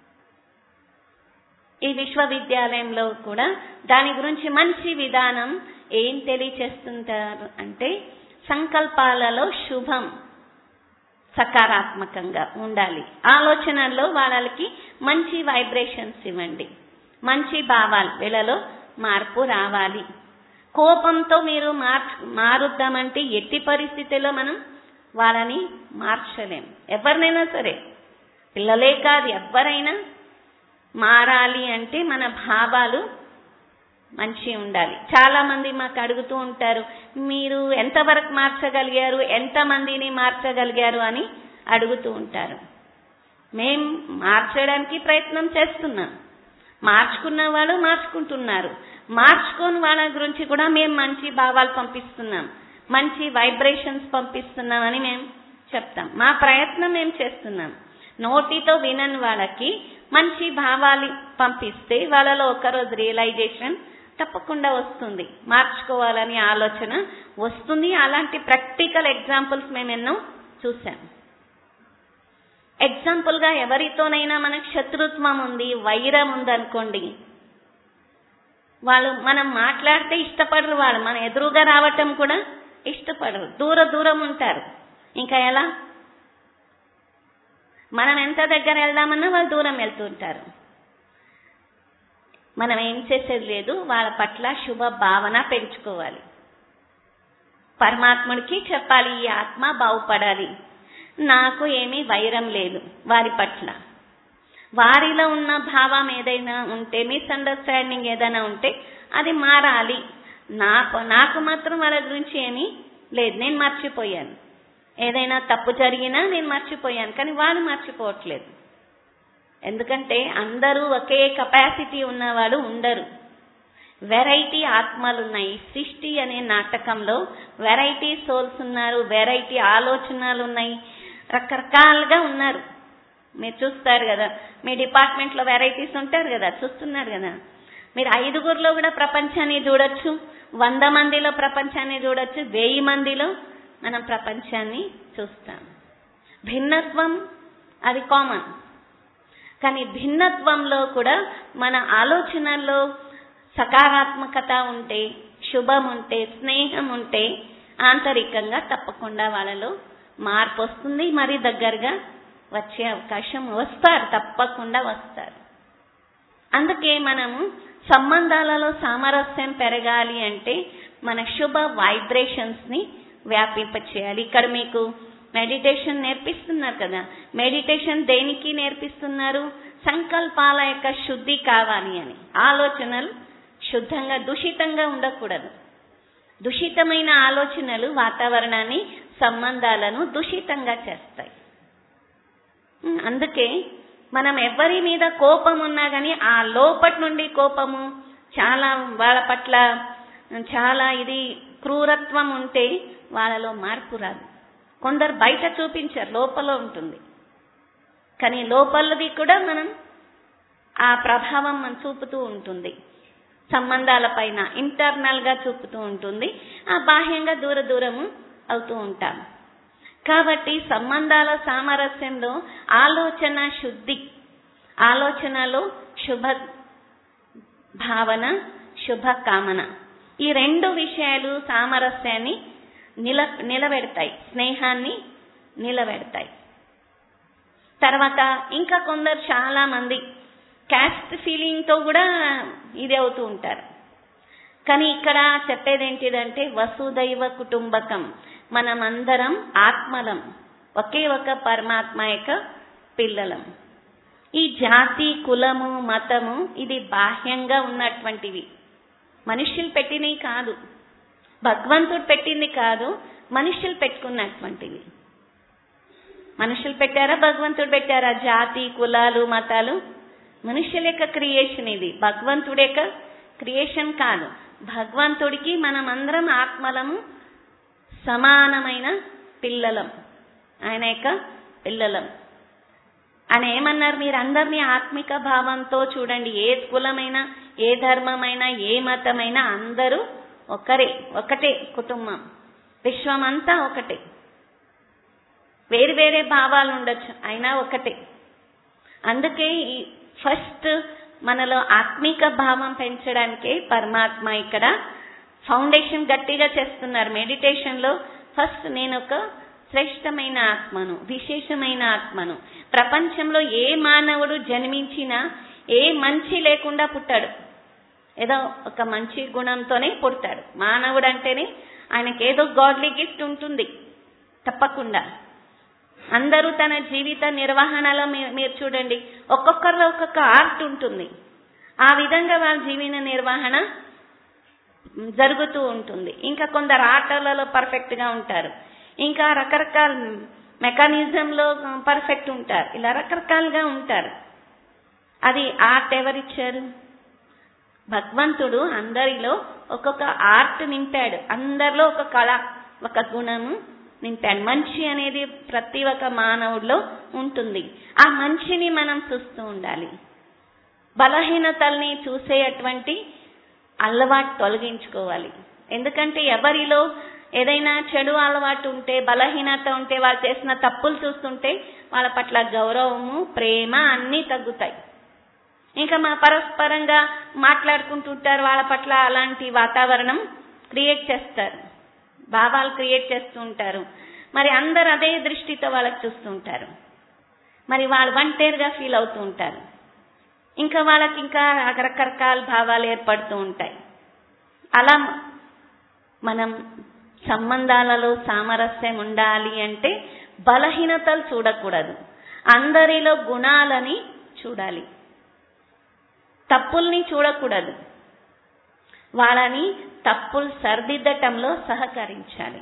ఈ విశ్వవిద్యాలయంలో కూడా దాని గురించి మంచి విధానం ఏం తెలియచేస్తుంటారు అంటే సంకల్పాలలో శుభం సకారాత్మకంగా ఉండాలి ఆలోచనల్లో వాళ్ళకి మంచి వైబ్రేషన్స్ ఇవ్వండి మంచి భావాలు వీళ్ళలో మార్పు రావాలి కోపంతో మీరు మార్చ మారుద్దామంటే ఎట్టి పరిస్థితిలో మనం వాళ్ళని మార్చలేం ఎవరినైనా సరే పిల్లలే కాదు ఎవరైనా మారాలి అంటే మన భావాలు మంచి ఉండాలి చాలా మంది మాకు అడుగుతూ ఉంటారు మీరు ఎంతవరకు మార్చగలిగారు ఎంత మందిని మార్చగలిగారు అని అడుగుతూ ఉంటారు మేం మార్చడానికి ప్రయత్నం చేస్తున్నాం మార్చుకున్న వాళ్ళు మార్చుకుంటున్నారు మార్చుకోని వాళ్ళ గురించి కూడా మేము మంచి భావాలు పంపిస్తున్నాం మంచి వైబ్రేషన్స్ పంపిస్తున్నామని మేము చెప్తాం మా ప్రయత్నం మేము చేస్తున్నాం నోటితో వినని వాళ్ళకి మంచి భావాలు పంపిస్తే వాళ్ళలో ఒకరోజు రియలైజేషన్ తప్పకుండా వస్తుంది మార్చుకోవాలని ఆలోచన వస్తుంది అలాంటి ప్రాక్టికల్ ఎగ్జాంపుల్స్ మేము ఎన్నో చూసాం ఎగ్జాంపుల్ గా ఎవరితోనైనా మనకు శత్రుత్వం ఉంది వైరం ఉందనుకోండి వాళ్ళు మనం మాట్లాడితే ఇష్టపడరు వాళ్ళు మన ఎదురుగా రావటం కూడా ఇష్టపడరు దూర దూరం ఉంటారు ఇంకా ఎలా మనం ఎంత దగ్గర వెళ్దామన్నా వాళ్ళు దూరం వెళ్తుంటారు మనం ఏం చేసేది లేదు వాళ్ళ పట్ల శుభ భావన పెంచుకోవాలి పరమాత్ముడికి చెప్పాలి ఈ ఆత్మ బాగుపడాలి నాకు ఏమీ వైరం లేదు వారి పట్ల వారిలో ఉన్న భావం ఏదైనా ఉంటే మిస్అండర్స్టాండింగ్ ఏదైనా ఉంటే అది మారాలి నాకు నాకు మాత్రం వాళ్ళ గురించి ఏమీ లేదు నేను మర్చిపోయాను ఏదైనా తప్పు జరిగినా నేను మర్చిపోయాను కానీ వాళ్ళు మర్చిపోవట్లేదు ఎందుకంటే అందరూ ఒకే కెపాసిటీ ఉన్నవాడు ఉండరు వెరైటీ ఆత్మలు ఉన్నాయి సృష్టి అనే నాటకంలో వెరైటీ సోల్స్ ఉన్నారు వెరైటీ ఆలోచనలు ఉన్నాయి రకరకాలుగా ఉన్నారు మీరు చూస్తారు కదా మీ డిపార్ట్మెంట్లో వెరైటీస్ ఉంటారు కదా చూస్తున్నారు కదా మీరు ఐదుగురిలో కూడా ప్రపంచాన్ని చూడొచ్చు వంద మందిలో ప్రపంచాన్ని చూడొచ్చు వెయ్యి మందిలో మనం ప్రపంచాన్ని చూస్తాం భిన్నత్వం అది కామన్ కానీ భిన్నత్వంలో కూడా మన ఆలోచనల్లో సకారాత్మకత ఉంటే శుభం ఉంటే స్నేహం ఉంటే ఆంతరికంగా తప్పకుండా వాళ్ళలో మార్పు వస్తుంది మరి దగ్గరగా వచ్చే అవకాశం వస్తారు తప్పకుండా వస్తారు అందుకే మనము సంబంధాలలో సామరస్యం పెరగాలి అంటే మన శుభ వైబ్రేషన్స్ ని వ్యాపింపచేయాలి ఇక్కడ మీకు మెడిటేషన్ నేర్పిస్తున్నారు కదా మెడిటేషన్ దేనికి నేర్పిస్తున్నారు సంకల్పాల యొక్క శుద్ధి కావాలి అని ఆలోచనలు శుద్ధంగా దూషితంగా ఉండకూడదు దూషితమైన ఆలోచనలు వాతావరణాన్ని సంబంధాలను దూషితంగా చేస్తాయి అందుకే మనం ఎవరి మీద కోపం ఉన్నా కానీ ఆ లోపటి నుండి కోపము చాలా వాళ్ళ పట్ల చాలా ఇది క్రూరత్వం ఉంటే వాళ్ళలో మార్పు రాదు కొందరు బయట చూపించారు లోపల ఉంటుంది కానీ లోపలది కూడా మనం ఆ ప్రభావం మనం చూపుతూ ఉంటుంది సంబంధాల పైన ఇంటర్నల్ గా చూపుతూ ఉంటుంది ఆ బాహ్యంగా దూర దూరము అవుతూ ఉంటాం కాబట్టి సంబంధాల సామరస్యంలో ఆలోచన శుద్ధి ఆలోచనలో శుభ భావన శుభ కామన ఈ రెండు విషయాలు సామరస్యాన్ని నిల నిలబెడతాయి స్నేహాన్ని నిలబెడతాయి తర్వాత ఇంకా కొందరు చాలా మంది క్యాస్ట్ ఫీలింగ్ తో కూడా ఇది అవుతూ ఉంటారు కానీ ఇక్కడ చెప్పేది ఏంటిదంటే వసుదైవ కుటుంబకం మనమందరం ఆత్మలం ఒకే ఒక పరమాత్మ యొక్క పిల్లలం ఈ జాతి కులము మతము ఇది బాహ్యంగా ఉన్నటువంటివి మనుష్యులు పెట్టినవి కాదు భగవంతుడు పెట్టింది కాదు మనుష్యులు పెట్టుకున్నటువంటివి మనుషులు పెట్టారా భగవంతుడు పెట్టారా జాతి కులాలు మతాలు మనుషుల యొక్క క్రియేషన్ ఇది భగవంతుడి యొక్క క్రియేషన్ కాదు భగవంతుడికి మనమందరం ఆత్మలము సమానమైన పిల్లలం ఆయన యొక్క పిల్లలం ఆయన ఏమన్నారు మీరు అందరినీ ఆత్మిక భావంతో చూడండి ఏ కులమైనా ఏ ధర్మమైనా ఏ మతమైనా అందరూ ఒకరే ఒకటే కుటుంబం విశ్వమంతా ఒకటే వేరు వేరే భావాలు ఉండొచ్చు అయినా ఒకటే అందుకే ఈ ఫస్ట్ మనలో ఆత్మిక భావం పెంచడానికే పరమాత్మ ఇక్కడ ఫౌండేషన్ గట్టిగా చేస్తున్నారు మెడిటేషన్ లో ఫస్ట్ నేను ఒక శ్రేష్టమైన ఆత్మను విశేషమైన ఆత్మను ప్రపంచంలో ఏ మానవుడు జన్మించినా ఏ మంచి లేకుండా పుట్టాడు ఏదో ఒక మంచి గుణంతోనే పుడతాడు మానవుడు అంటేనే ఆయనకి ఏదో గాడ్లీ గిఫ్ట్ ఉంటుంది తప్పకుండా అందరూ తన జీవిత నిర్వహణలో మీ- మీరు చూడండి ఒక్కొక్కరిలో ఒక్కొక్క ఆర్ట్ ఉంటుంది ఆ విధంగా వాళ్ళ జీవన నిర్వహణ జరుగుతూ ఉంటుంది ఇంకా కొందరు ఆటలలో పర్ఫెక్ట్ గా ఉంటారు ఇంకా రకరకాల మెకానిజంలో పర్ఫెక్ట్ ఉంటారు ఇలా రకరకాలుగా ఉంటారు అది ఆర్ట్ ఎవరిచ్చారు భగవంతుడు అందరిలో ఒక్కొక్క ఆర్ట్ నింపాడు అందరిలో ఒక కళ ఒక గుణము నింపాడు మంచి అనేది ప్రతి ఒక్క మానవుడిలో ఉంటుంది ఆ మంచిని మనం చూస్తూ ఉండాలి బలహీనతల్ని చూసేటువంటి అలవాటు తొలగించుకోవాలి ఎందుకంటే ఎవరిలో ఏదైనా చెడు అలవాటు ఉంటే బలహీనత ఉంటే వాళ్ళు చేసిన తప్పులు చూస్తుంటే వాళ్ళ పట్ల గౌరవము ప్రేమ అన్నీ తగ్గుతాయి ఇంకా మా పరస్పరంగా మాట్లాడుకుంటుంటారు వాళ్ళ పట్ల అలాంటి వాతావరణం క్రియేట్ చేస్తారు భావాలు క్రియేట్ చేస్తూ ఉంటారు మరి అందరు అదే దృష్టితో వాళ్ళకి చూస్తూ ఉంటారు మరి వాళ్ళు వంటేరుగా ఫీల్ అవుతూ ఉంటారు ఇంకా వాళ్ళకి ఇంకా రకరకాల భావాలు ఏర్పడుతూ ఉంటాయి అలా మనం సంబంధాలలో సామరస్యం ఉండాలి అంటే బలహీనతలు చూడకూడదు అందరిలో గుణాలని చూడాలి తప్పుల్ని చూడకూడదు వాళ్ళని తప్పులు సరిదిద్దటంలో సహకరించాలి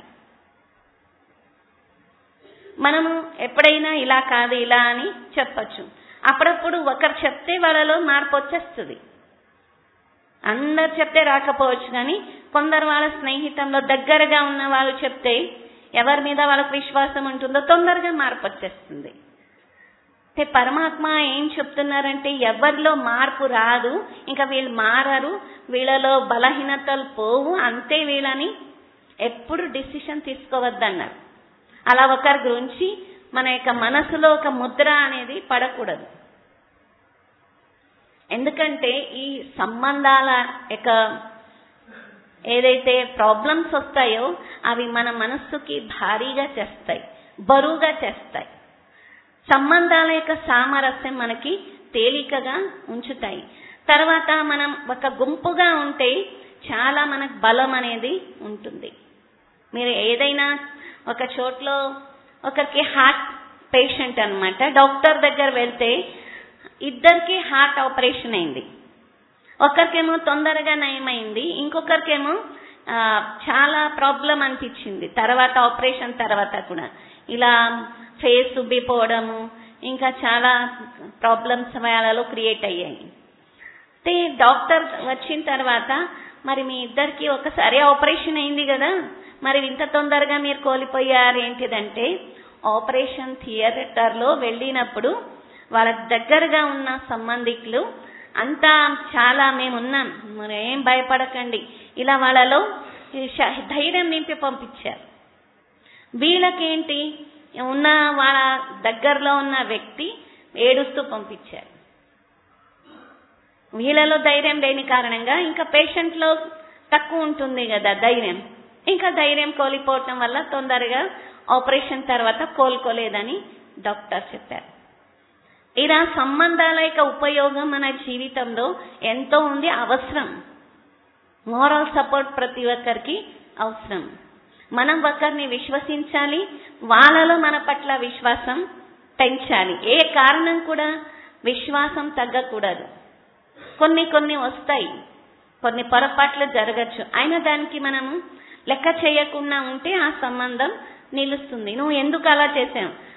మనము ఎప్పుడైనా ఇలా కాదు ఇలా అని చెప్పచ్చు అప్పుడప్పుడు ఒకరు చెప్తే వాళ్ళలో మార్పు వచ్చేస్తుంది అందరు చెప్తే రాకపోవచ్చు కానీ కొందరు వాళ్ళ స్నేహితంలో దగ్గరగా ఉన్న వాళ్ళు చెప్తే ఎవరి మీద వాళ్ళకి విశ్వాసం ఉంటుందో తొందరగా మార్పు వచ్చేస్తుంది అంటే పరమాత్మ ఏం చెప్తున్నారంటే ఎవరిలో మార్పు రాదు ఇంకా వీళ్ళు మారరు వీళ్ళలో బలహీనతలు పోవు అంతే వీళ్ళని ఎప్పుడు డిసిషన్ తీసుకోవద్దన్నారు అలా ఒకరి గురించి మన యొక్క మనసులో ఒక ముద్ర అనేది పడకూడదు ఎందుకంటే ఈ సంబంధాల యొక్క ఏదైతే ప్రాబ్లమ్స్ వస్తాయో అవి మన మనస్సుకి భారీగా చేస్తాయి బరువుగా చేస్తాయి సంబంధాల యొక్క సామరస్యం మనకి తేలికగా ఉంచుతాయి తర్వాత మనం ఒక గుంపుగా ఉంటే చాలా మనకు బలం అనేది ఉంటుంది మీరు ఏదైనా ఒక చోట్లో ఒకరికి హార్ట్ పేషెంట్ అన్నమాట డాక్టర్ దగ్గర వెళ్తే ఇద్దరికి హార్ట్ ఆపరేషన్ అయింది ఒకరికేమో తొందరగా నయమైంది ఇంకొకరికేమో ఆ, చాలా ప్రాబ్లం అనిపించింది తర్వాత ఆపరేషన్ తర్వాత కూడా ఇలా ఫేస్ ఉబ్బిపోవడము ఇంకా చాలా ప్రాబ్లమ్స్ వాళ్ళలో క్రియేట్ అయ్యాయి అయితే డాక్టర్ వచ్చిన తర్వాత మరి మీ ఇద్దరికి ఒకసారి ఆపరేషన్ అయింది కదా మరి ఇంత తొందరగా మీరు కోల్పోయారు ఏంటిదంటే ఆపరేషన్ థియేటర్లో వెళ్ళినప్పుడు వాళ్ళ దగ్గరగా ఉన్న సంబంధికులు అంతా చాలా మేమున్నాం మరి ఏం భయపడకండి ఇలా వాళ్ళలో ఈ శ- ధైర్యం నింపి పంపించారు వీళ్ళకేంటి ఉన్న వాళ్ళ దగ్గరలో ఉన్న వ్యక్తి ఏడుస్తూ పంపించారు వీళ్ళలో ధైర్యం లేని కారణంగా ఇంకా పేషెంట్ లో తక్కువ ఉంటుంది కదా ధైర్యం ఇంకా ధైర్యం కోల్పోవటం వల్ల తొందరగా ఆపరేషన్ తర్వాత కోలుకోలేదని డాక్టర్ చెప్పారు ఇలా సంబంధాల యొక్క ఉపయోగం మన జీవితంలో ఎంతో ఉంది అవసరం మోరల్ సపోర్ట్ ప్రతి ఒక్కరికి అవసరం మనం ఒకరిని విశ్వసించాలి వాళ్ళలో మన పట్ల విశ్వాసం పెంచాలి ఏ కారణం కూడా విశ్వాసం తగ్గకూడదు కొన్ని కొన్ని వస్తాయి కొన్ని పొరపాట్లు జరగచ్చు అయినా దానికి మనము లెక్క చేయకుండా ఉంటే ఆ సంబంధం నిలుస్తుంది నువ్వు ఎందుకు అలా చేసావు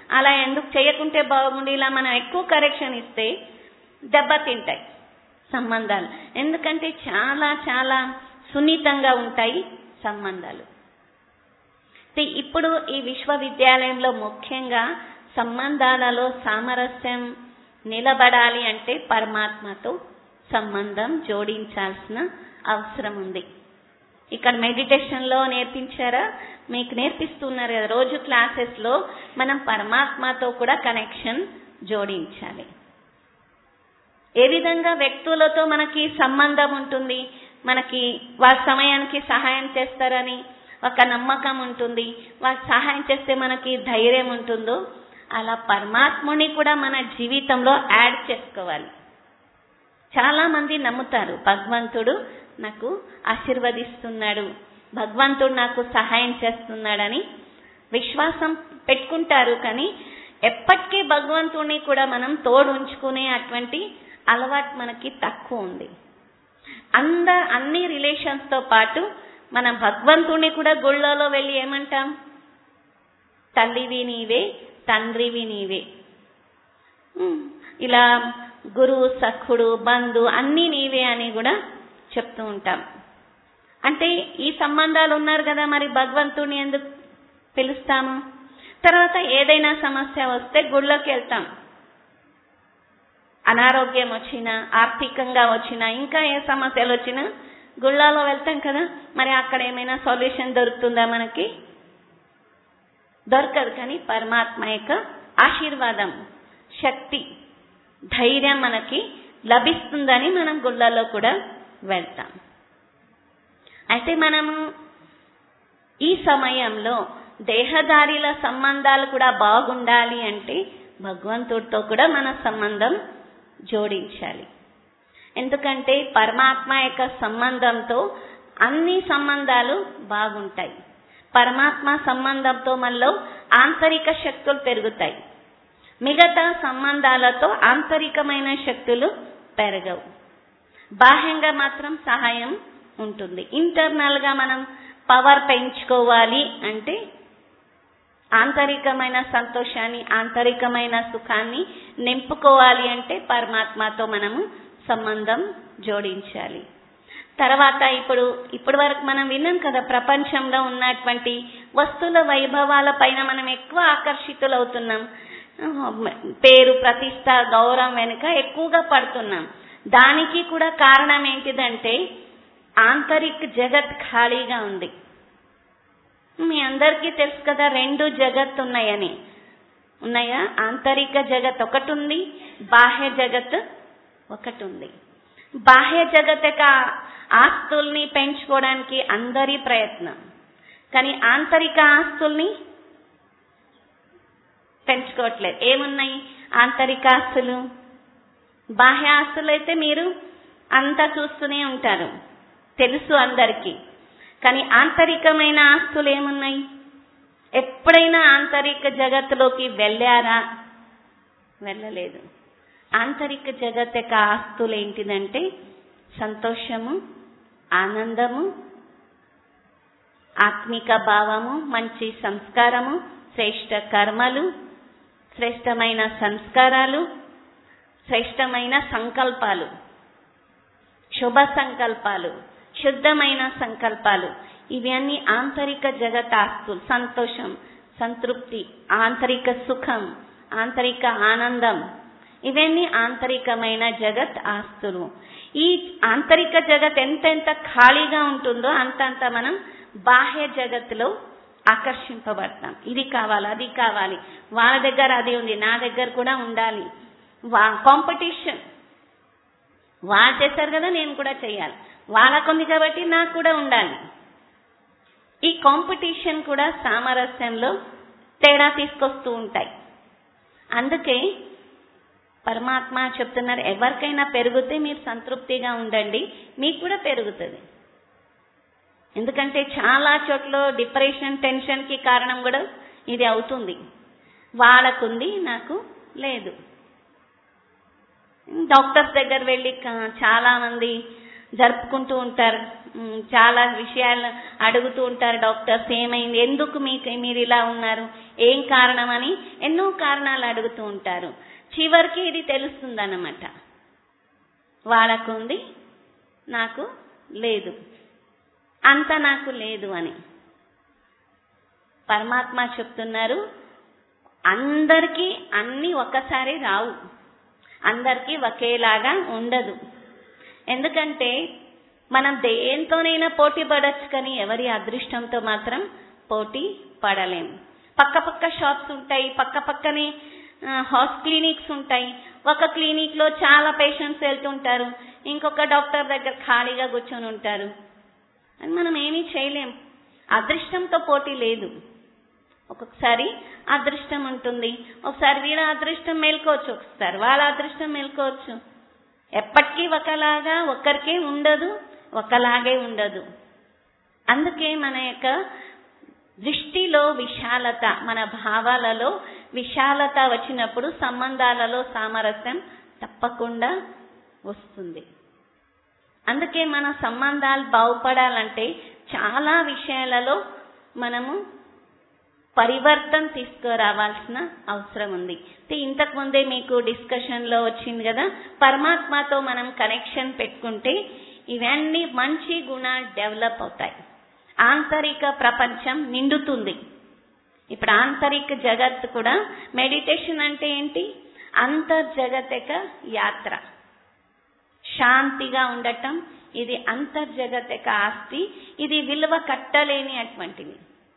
అలా ఎందుకు చేయకుంటే బాగుండి ఇలా మనం ఎక్కువ కరెక్షన్ ఇస్తే దెబ్బతింటాయి సంబంధాలు ఎందుకంటే చాలా చాలా సున్నితంగా ఉంటాయి సంబంధాలు అయితే ఇప్పుడు ఈ విశ్వవిద్యాలయంలో ముఖ్యంగా సంబంధాలలో సామరస్యం నిలబడాలి అంటే పరమాత్మతో సంబంధం జోడించాల్సిన అవసరం ఉంది ఇక్కడ మెడిటేషన్ లో నేర్పించారా మీకు నేర్పిస్తున్నారు కదా రోజు క్లాసెస్ లో మనం పరమాత్మతో కూడా కనెక్షన్ జోడించాలి ఏ విధంగా వ్యక్తులతో మనకి సంబంధం ఉంటుంది మనకి వాళ్ళ సమయానికి సహాయం చేస్తారని ఒక నమ్మకం ఉంటుంది వాళ్ళు సహాయం చేస్తే మనకి ధైర్యం ఉంటుందో అలా పరమాత్ముని కూడా మన జీవితంలో యాడ్ చేసుకోవాలి చాలా మంది నమ్ముతారు భగవంతుడు నాకు ఆశీర్వదిస్తున్నాడు భగవంతుడు నాకు సహాయం చేస్తున్నాడని విశ్వాసం పెట్టుకుంటారు కానీ ఎప్పటికీ భగవంతుడిని కూడా మనం తోడు ఉంచుకునే అటువంటి అలవాటు మనకి తక్కువ ఉంది అంద అన్ని రిలేషన్స్ తో పాటు మనం భగవంతుడిని కూడా గుళ్ళలో వెళ్ళి ఏమంటాం తల్లివి నీవే తండ్రివి నీవే ఉమ్, ఇలా గురువు సఖుడు బంధు అన్నీ నీవే అని కూడా చెప్తూ ఉంటాం అంటే ఈ సంబంధాలు ఉన్నారు కదా మరి భగవంతుని ఎందుకు పిలుస్తాము తర్వాత ఏదైనా సమస్య వస్తే గుళ్ళకి వెళ్తాం అనారోగ్యం వచ్చినా ఆర్థికంగా వచ్చినా ఇంకా ఏ సమస్యలు వచ్చినా గుళ్ళలో వెళ్తాం కదా మరి అక్కడ ఏమైనా సొల్యూషన్ దొరుకుతుందా మనకి దొరకదు కానీ పరమాత్మ యొక్క ఆశీర్వాదం శక్తి ధైర్యం మనకి లభిస్తుందని మనం గుళ్ళలో కూడా వెళ్తాం అయితే మనము ఈ సమయంలో దేహదారిల సంబంధాలు కూడా బాగుండాలి అంటే భగవంతుడితో కూడా మన సంబంధం జోడించాలి ఎందుకంటే పరమాత్మ యొక్క సంబంధంతో అన్ని సంబంధాలు బాగుంటాయి పరమాత్మ సంబంధంతో మనలో ఆంతరిక శక్తులు పెరుగుతాయి మిగతా సంబంధాలతో ఆంతరికమైన శక్తులు పెరగవు బాహ్యంగా మాత్రం సహాయం ఉంటుంది ఇంటర్నల్ గా మనం పవర్ పెంచుకోవాలి అంటే ఆంతరికమైన సంతోషాన్ని ఆంతరికమైన సుఖాన్ని నింపుకోవాలి అంటే పరమాత్మతో మనము సంబంధం జోడించాలి తర్వాత ఇప్పుడు ఇప్పటి వరకు మనం విన్నాం కదా ప్రపంచంలో ఉన్నటువంటి వస్తువుల వైభవాల పైన మనం ఎక్కువ ఆకర్షితులవుతున్నాం పేరు ప్రతిష్ట గౌరవం వెనుక ఎక్కువగా పడుతున్నాం దానికి కూడా కారణం ఏంటిదంటే ఆంతరిక జగత్ ఖాళీగా ఉంది మీ అందరికీ తెలుసు కదా రెండు జగత్ ఉన్నాయని ఉన్నాయా ఆంతరిక జగత్ ఒకటి ఉంది బాహ్య జగత్ ఒకటి ఉంది బాహ్య జగత్ యొక్క ఆస్తుల్ని పెంచుకోవడానికి అందరి ప్రయత్నం కానీ ఆంతరిక ఆస్తుల్ని పెంచుకోవట్లేదు ఏమున్నాయి ఆంతరిక ఆస్తులు బాహ్య ఆస్తులు అయితే మీరు అంతా చూస్తూనే ఉంటారు తెలుసు అందరికీ కానీ ఆంతరికమైన ఆస్తులు ఏమున్నాయి ఎప్పుడైనా ఆంతరిక జగత్తులోకి వెళ్ళారా వెళ్ళలేదు ఆంతరిక జగత్ యొక్క ఆస్తులు ఏంటిదంటే సంతోషము ఆనందము ఆత్మిక భావము మంచి సంస్కారము శ్రేష్ట కర్మలు శ్రేష్టమైన సంస్కారాలు శ్రేష్టమైన సంకల్పాలు శుభ సంకల్పాలు శుద్ధమైన సంకల్పాలు ఇవన్నీ ఆంతరిక జగత్ ఆస్తులు సంతోషం సంతృప్తి ఆంతరిక సుఖం ఆంతరిక ఆనందం ఇవన్నీ ఆంతరికమైన జగత్ ఆస్తులు ఈ ఆంతరిక జగత్ ఎంతెంత ఖాళీగా ఉంటుందో అంతంత మనం బాహ్య జగత్తులో ఆకర్షింపబడతాం ఇది కావాలి అది కావాలి వాళ్ళ దగ్గర అది ఉంది నా దగ్గర కూడా ఉండాలి కాంపిటీషన్ వాళ్ళు చేశారు కదా నేను కూడా చేయాలి వాళ్ళకుంది కాబట్టి నాకు కూడా ఉండాలి ఈ కాంపిటీషన్ కూడా సామరస్యంలో తేడా తీసుకొస్తూ ఉంటాయి అందుకే పరమాత్మ చెప్తున్నారు ఎవరికైనా పెరిగితే మీరు సంతృప్తిగా ఉండండి మీకు కూడా పెరుగుతుంది ఎందుకంటే చాలా చోట్ల డిప్రెషన్ టెన్షన్ కి కారణం కూడా ఇది అవుతుంది వాళ్ళకుంది నాకు లేదు డాక్టర్స్ దగ్గర వెళ్ళి చాలా మంది జరుపుకుంటూ ఉంటారు ఉమ్, చాలా విషయాలు అడుగుతూ ఉంటారు డాక్టర్స్ ఏమైంది ఎందుకు మీకు మీరు ఇలా ఉన్నారు ఏం కారణం అని ఎన్నో కారణాలు అడుగుతూ ఉంటారు చివరికి ఇది తెలుస్తుందన్నమాట వాళ్ళకు ఉంది నాకు లేదు అంత నాకు లేదు అని పరమాత్మ చెప్తున్నారు అందరికీ అన్ని ఒక్కసారి రావు అందరికీ ఒకేలాగా ఉండదు ఎందుకంటే మనం దేంతోనైనా పోటీ పడచ్చు కానీ ఎవరి అదృష్టంతో మాత్రం పోటీ పడలేం పక్క పక్క షాప్స్ ఉంటాయి పక్క పక్కనే హౌస్ క్లినిక్స్ ఉంటాయి ఒక క్లినిక్ లో చాలా పేషెంట్స్ వెళ్తుంటారు ఇంకొక డాక్టర్ దగ్గర ఖాళీగా కూర్చొని ఉంటారు అని మనం ఏమీ చేయలేం అదృష్టంతో పోటీ లేదు ఒక్కొక్కసారి అదృష్టం ఉంటుంది ఒకసారి వీళ్ళ అదృష్టం మేల్కోవచ్చు ఒకసారి వాళ్ళ అదృష్టం మేల్కోవచ్చు ఎప్పటికీ ఒకలాగా ఒక్కరికే ఉండదు ఒకలాగే ఉండదు అందుకే మన యొక్క దృష్టిలో విశాలత మన భావాలలో విశాలత వచ్చినప్పుడు సంబంధాలలో సామరస్యం తప్పకుండా వస్తుంది అందుకే మన సంబంధాలు బాగుపడాలంటే చాలా విషయాలలో మనము పరివర్తన తీసుకురావాల్సిన అవసరం ఉంది అయితే ఇంతకు ముందే మీకు డిస్కషన్ లో వచ్చింది కదా పరమాత్మతో మనం కనెక్షన్ పెట్టుకుంటే ఇవన్నీ మంచి గుణాలు డెవలప్ అవుతాయి ఆంతరిక ప్రపంచం నిండుతుంది ఇప్పుడు ఆంతరిక జగత్ కూడా మెడిటేషన్ అంటే ఏంటి అంతర్జగతిక యాత్ర శాంతిగా ఉండటం ఇది అంతర్జగతిక ఆస్తి ఇది విలువ కట్టలేని అటువంటిది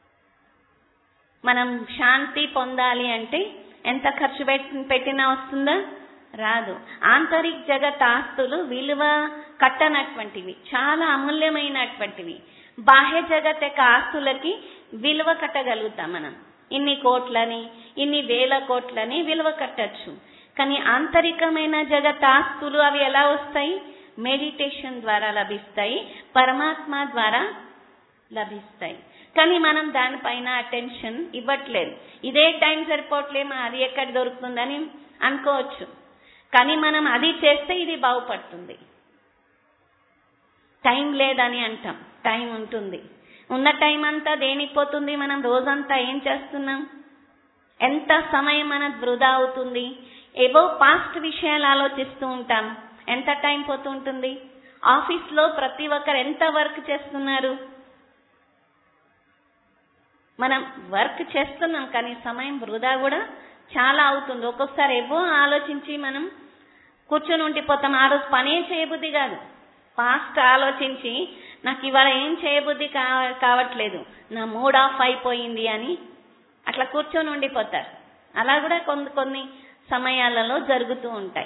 మనం శాంతి పొందాలి అంటే ఎంత ఖర్చు పెట్టి పెట్టినా వస్తుందా రాదు ఆంతరిక జగత్ ఆస్తులు విలువ కట్టనటువంటివి చాలా అమూల్యమైనటువంటివి బాహ్య జగత్ యొక్క ఆస్తులకి విలువ కట్టగలుగుతాం మనం ఇన్ని కోట్లని ఇన్ని వేల కోట్లని విలువ కట్టచ్చు కానీ ఆంతరికమైన జగత్ ఆస్తులు అవి ఎలా వస్తాయి మెడిటేషన్ ద్వారా లభిస్తాయి పరమాత్మ ద్వారా లభిస్తాయి కానీ మనం దానిపైన అటెన్షన్ ఇవ్వట్లేదు ఇదే టైం సరిపోవట్లేమో అది ఎక్కడ దొరుకుతుందని అనుకోవచ్చు కానీ మనం అది చేస్తే ఇది బాగుపడుతుంది టైం లేదని అంటాం టైం ఉంటుంది ఉన్న టైం అంతా దేనికి పోతుంది మనం రోజంతా ఏం చేస్తున్నాం ఎంత సమయం మనకు వృధా అవుతుంది ఏవో పాస్ట్ విషయాలు ఆలోచిస్తూ ఉంటాం ఎంత టైం పోతూ ఉంటుంది ఆఫీస్లో ప్రతి ఒక్కరు ఎంత వర్క్ చేస్తున్నారు మనం వర్క్ చేస్తున్నాం కానీ సమయం వృధా కూడా చాలా అవుతుంది ఒక్కొక్కసారి ఏవో ఆలోచించి మనం కూర్చొని ఉండిపోతాం ఆ రోజు పనే చేయబుద్ధి కాదు పాస్ట్ ఆలోచించి నాకు ఇవాళ ఏం చేయబుద్ధి కా- కావట్లేదు నా మూడ్ ఆఫ్ అయిపోయింది అని అట్లా కూర్చొని ఉండిపోతారు అలా కూడా కొన్ని కొన్ని సమయాలలో జరుగుతూ ఉంటాయి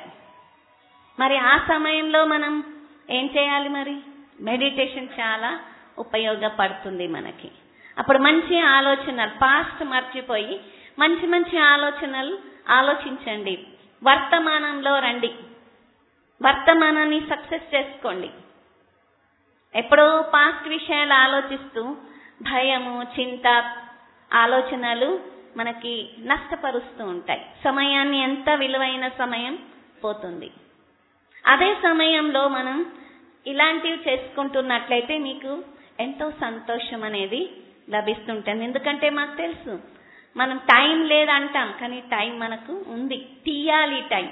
మరి ఆ సమయంలో మనం ఏం చేయాలి మరి మెడిటేషన్ చాలా ఉపయోగపడుతుంది మనకి అప్పుడు మంచి ఆలోచనలు పాస్ట్ మర్చిపోయి మంచి మంచి ఆలోచనలు ఆలోచించండి వర్తమానంలో రండి వర్తమానాన్ని సక్సెస్ చేసుకోండి ఎప్పుడో పాస్ట్ విషయాలు ఆలోచిస్తూ భయము చింత ఆలోచనలు మనకి నష్టపరుస్తూ ఉంటాయి సమయాన్ని ఎంత విలువైన సమయం పోతుంది అదే సమయంలో మనం ఇలాంటివి చేసుకుంటున్నట్లయితే మీకు ఎంతో సంతోషం అనేది లభిస్తుంటుంది ఎందుకంటే మాకు తెలుసు మనం టైం లేదంటాం కానీ టైం మనకు ఉంది తీయాలి టైం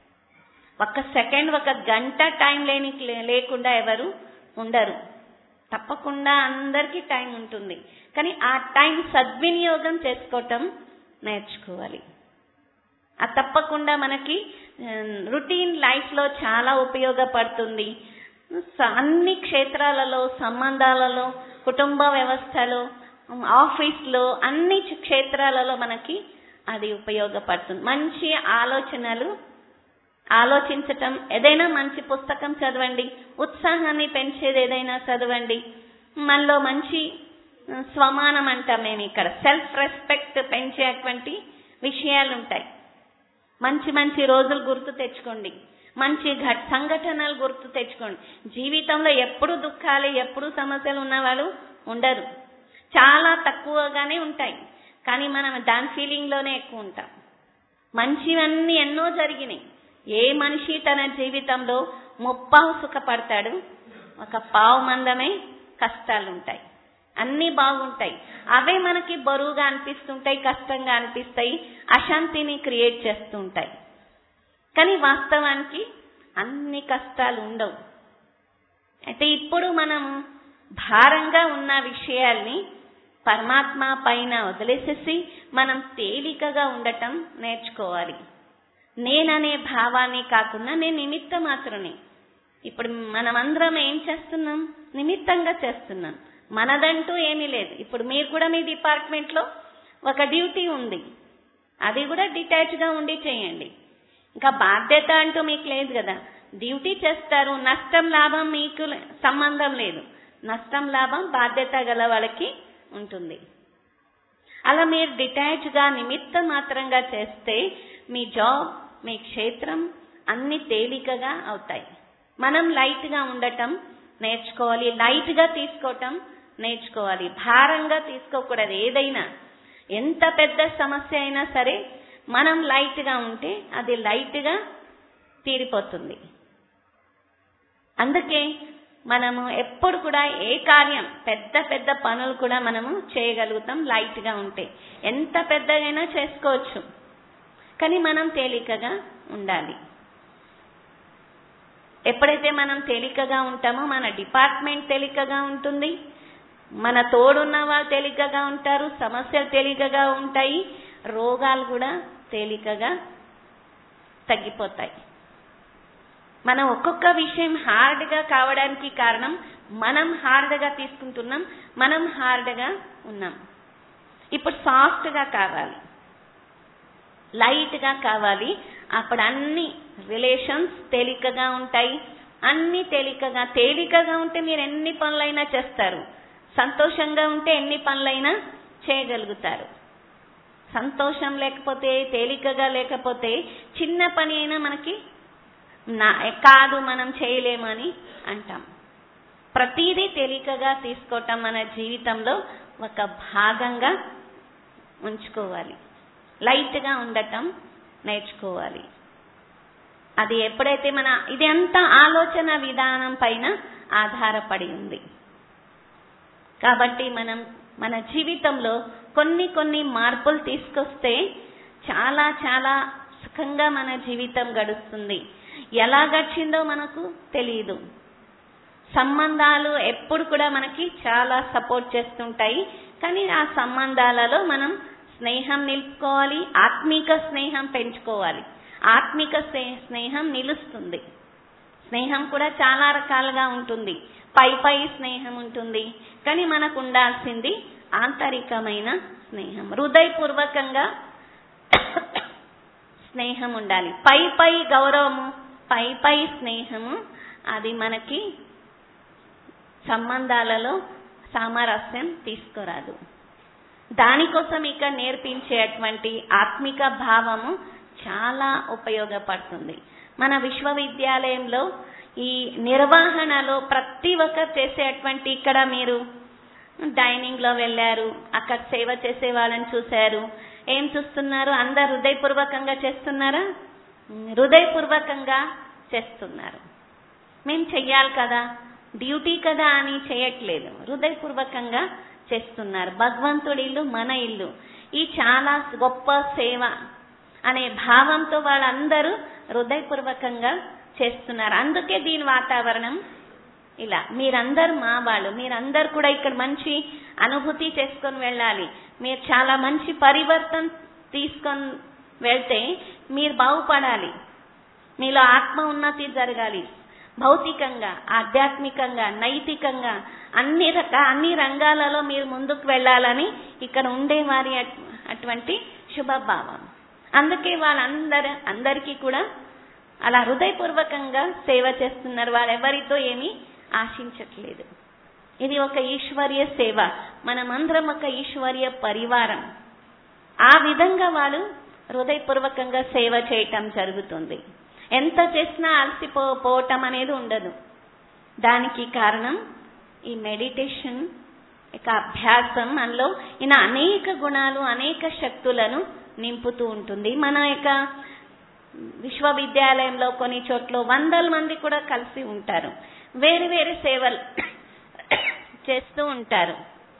ఒక సెకండ్ ఒక గంట టైం లేని లేకుండా ఎవరు ఉండరు తప్పకుండా అందరికీ టైం ఉంటుంది కానీ ఆ టైం సద్వినియోగం చేసుకోవటం నేర్చుకోవాలి అది తప్పకుండా మనకి రుటీన్ లైఫ్లో చాలా ఉపయోగపడుతుంది స- అన్ని క్షేత్రాలలో సంబంధాలలో కుటుంబ వ్యవస్థలో ఆఫీస్లో అన్ని చ- క్షేత్రాలలో మనకి అది ఉపయోగపడుతుంది మంచి ఆలోచనలు ఆలోచించటం ఏదైనా మంచి పుస్తకం చదవండి ఉత్సాహాన్ని పెంచేది ఏదైనా చదవండి మనలో మంచి ఆ, స్వమానం అంటాం మేము ఇక్కడ సెల్ఫ్ రెస్పెక్ట్ పెంచేటువంటి విషయాలు ఉంటాయి మంచి మంచి రోజులు గుర్తు తెచ్చుకోండి మంచి ఘట్ సంఘటనలు గుర్తు తెచ్చుకోండి జీవితంలో ఎప్పుడు దుఃఖాలు ఎప్పుడు సమస్యలు ఉన్నవాళ్ళు ఉండరు చాలా తక్కువగానే ఉంటాయి కానీ మనం దాని ఫీలింగ్ లోనే ఎక్కువ ఉంటాం మంచివన్నీ ఎన్నో జరిగినాయి ఏ మనిషి తన జీవితంలో ముప్పావు సుఖపడతాడు ఒక పావు మందమే కష్టాలు ఉంటాయి అన్ని బాగుంటాయి అవే మనకి బరువుగా అనిపిస్తుంటాయి కష్టంగా అనిపిస్తాయి అశాంతిని క్రియేట్ చేస్తూ ఉంటాయి కానీ వాస్తవానికి అన్ని కష్టాలు ఉండవు అయితే ఇప్పుడు మనము భారంగా ఉన్న విషయాల్ని పరమాత్మ పైన వదిలేసేసి మనం తేలికగా ఉండటం నేర్చుకోవాలి నేననే భావాన్ని కాకుండా నేను నిమిత్త మాత్రమే ఇప్పుడు మనమందరం ఏం చేస్తున్నాం నిమిత్తంగా చేస్తున్నాం మనదంటూ ఏమీ లేదు ఇప్పుడు మీరు కూడా మీ డిపార్ట్మెంట్ లో ఒక డ్యూటీ ఉంది అది కూడా డిటాచ్ గా ఉండి చేయండి ఇంకా బాధ్యత అంటూ మీకు లేదు కదా డ్యూటీ చేస్తారు నష్టం లాభం మీకు లే- సంబంధం లేదు నష్టం లాభం బాధ్యత గల వాళ్ళకి ఉంటుంది అలా మీరు డిటాచ్ గా నిమిత్త మాత్రంగా చేస్తే మీ జాబ్ మీ క్షేత్రం అన్ని తేలికగా అవుతాయి మనం లైట్ గా ఉండటం నేర్చుకోవాలి లైట్ గా తీసుకోవటం నేర్చుకోవాలి భారంగా తీసుకోకూడదు ఏదైనా ఎంత పెద్ద సమస్య అయినా సరే మనం లైట్ గా ఉంటే అది లైట్ గా తీరిపోతుంది అందుకే మనము ఎప్పుడు కూడా ఏ కార్యం పెద్ద పెద్ద పనులు కూడా మనము చేయగలుగుతాం లైట్ గా ఉంటే ఎంత పెద్దగైనా చేసుకోవచ్చు కానీ మనం తేలికగా ఉండాలి ఎప్పుడైతే మనం తేలికగా ఉంటామో మన డిపార్ట్మెంట్ తేలికగా ఉంటుంది మన తోడున్న వాళ్ళు తేలికగా ఉంటారు సమస్యలు తేలికగా ఉంటాయి రోగాలు కూడా తేలికగా తగ్గిపోతాయి మనం ఒక్కొక్క విషయం హార్డ్గా కావడానికి కారణం మనం హార్డ్గా తీసుకుంటున్నాం మనం హార్డ్గా ఉన్నాం ఇప్పుడు సాఫ్ట్గా కావాలి లైట్గా కావాలి అప్పుడు అన్ని రిలేషన్స్ తేలికగా ఉంటాయి అన్ని తేలికగా తేలికగా ఉంటే మీరు ఎన్ని పనులైనా చేస్తారు సంతోషంగా ఉంటే ఎన్ని పనులైనా చేయగలుగుతారు సంతోషం లేకపోతే తేలికగా లేకపోతే చిన్న పని అయినా మనకి నా కాదు మనం చేయలేమని అంటాం ప్రతిదీ తేలికగా తీసుకోవటం మన జీవితంలో ఒక భాగంగా ఉంచుకోవాలి లైట్గా ఉండటం నేర్చుకోవాలి అది ఎప్పుడైతే మన ఇది అంతా ఆలోచన విధానం పైన ఆధారపడి ఉంది కాబట్టి మనం మన జీవితంలో కొన్ని కొన్ని మార్పులు తీసుకొస్తే చాలా చాలా సుఖంగా మన జీవితం గడుస్తుంది ఎలా గడిచిందో మనకు తెలియదు సంబంధాలు ఎప్పుడు కూడా మనకి చాలా సపోర్ట్ చేస్తుంటాయి కానీ ఆ సంబంధాలలో మనం స్నేహం నిలుపుకోవాలి ఆత్మీక స్నేహం పెంచుకోవాలి ఆత్మిక స్నే- స్నేహం నిలుస్తుంది స్నేహం కూడా చాలా రకాలుగా ఉంటుంది పై పై స్నేహం ఉంటుంది కానీ మనకు ఉండాల్సింది ఆంతరికమైన స్నేహం హృదయపూర్వకంగా స్నేహం ఉండాలి పై పై గౌరవము పై పై స్నేహము అది మనకి సంబంధాలలో సామరస్యం తీసుకురాదు దానికోసం ఇక నేర్పించేటువంటి ఆత్మిక భావము చాలా ఉపయోగపడుతుంది మన విశ్వవిద్యాలయంలో ఈ నిర్వహణలో ప్రతి ఒక్కరు చేసేటువంటి ఇక్కడ మీరు డైనింగ్ లో వెళ్ళారు అక్కడ సేవ చేసే వాళ్ళని చూశారు ఏం చూస్తున్నారు అందరు హృదయపూర్వకంగా చేస్తున్నారా ఉమ్, హృదయపూర్వకంగా చేస్తున్నారు మేము చెయ్యాలి కదా డ్యూటీ కదా అని చేయట్లేదు హృదయపూర్వకంగా చేస్తున్నారు భగవంతుడి ఇల్లు మన ఇల్లు ఈ చాలా గొప్ప సేవ అనే భావంతో వాళ్ళందరూ హృదయపూర్వకంగా చేస్తున్నారు అందుకే దీని వాతావరణం ఇలా మీరందరు మా వాళ్ళు మీరందరు కూడా ఇక్కడ మంచి అనుభూతి చేసుకొని వెళ్ళాలి మీరు చాలా మంచి పరివర్తన తీసుకొని వెళ్తే మీరు బాగుపడాలి మీలో ఆత్మ ఉన్నతి జరగాలి భౌతికంగా ఆధ్యాత్మికంగా నైతికంగా అన్ని రక అన్ని రంగాలలో మీరు ముందుకు వెళ్ళాలని ఇక్కడ ఉండేవారి అట్- అటువంటి శుభభావం అందుకే వాళ్ళందరూ అందరికీ కూడా అలా హృదయపూర్వకంగా సేవ చేస్తున్నారు వాళ్ళెవరితో ఏమీ ఆశించట్లేదు ఇది ఒక ఈశ్వర్య సేవ మనమందరం ఒక ఈశ్వర్య పరివారం ఆ విధంగా వాళ్ళు హృదయపూర్వకంగా సేవ చేయటం జరుగుతుంది ఎంత చేసినా అలసిపో పోవటం అనేది ఉండదు దానికి కారణం ఈ మెడిటేషన్ ఇక అభ్యాసం మనలో ఈయన అనేక గుణాలు అనేక శక్తులను నింపుతూ ఉంటుంది మన యొక్క విశ్వవిద్యాలయంలో కొన్ని చోట్ల వందల మంది కూడా కలిసి ఉంటారు వేరు వేరు సేవలు చేస్తూ ఉంటారు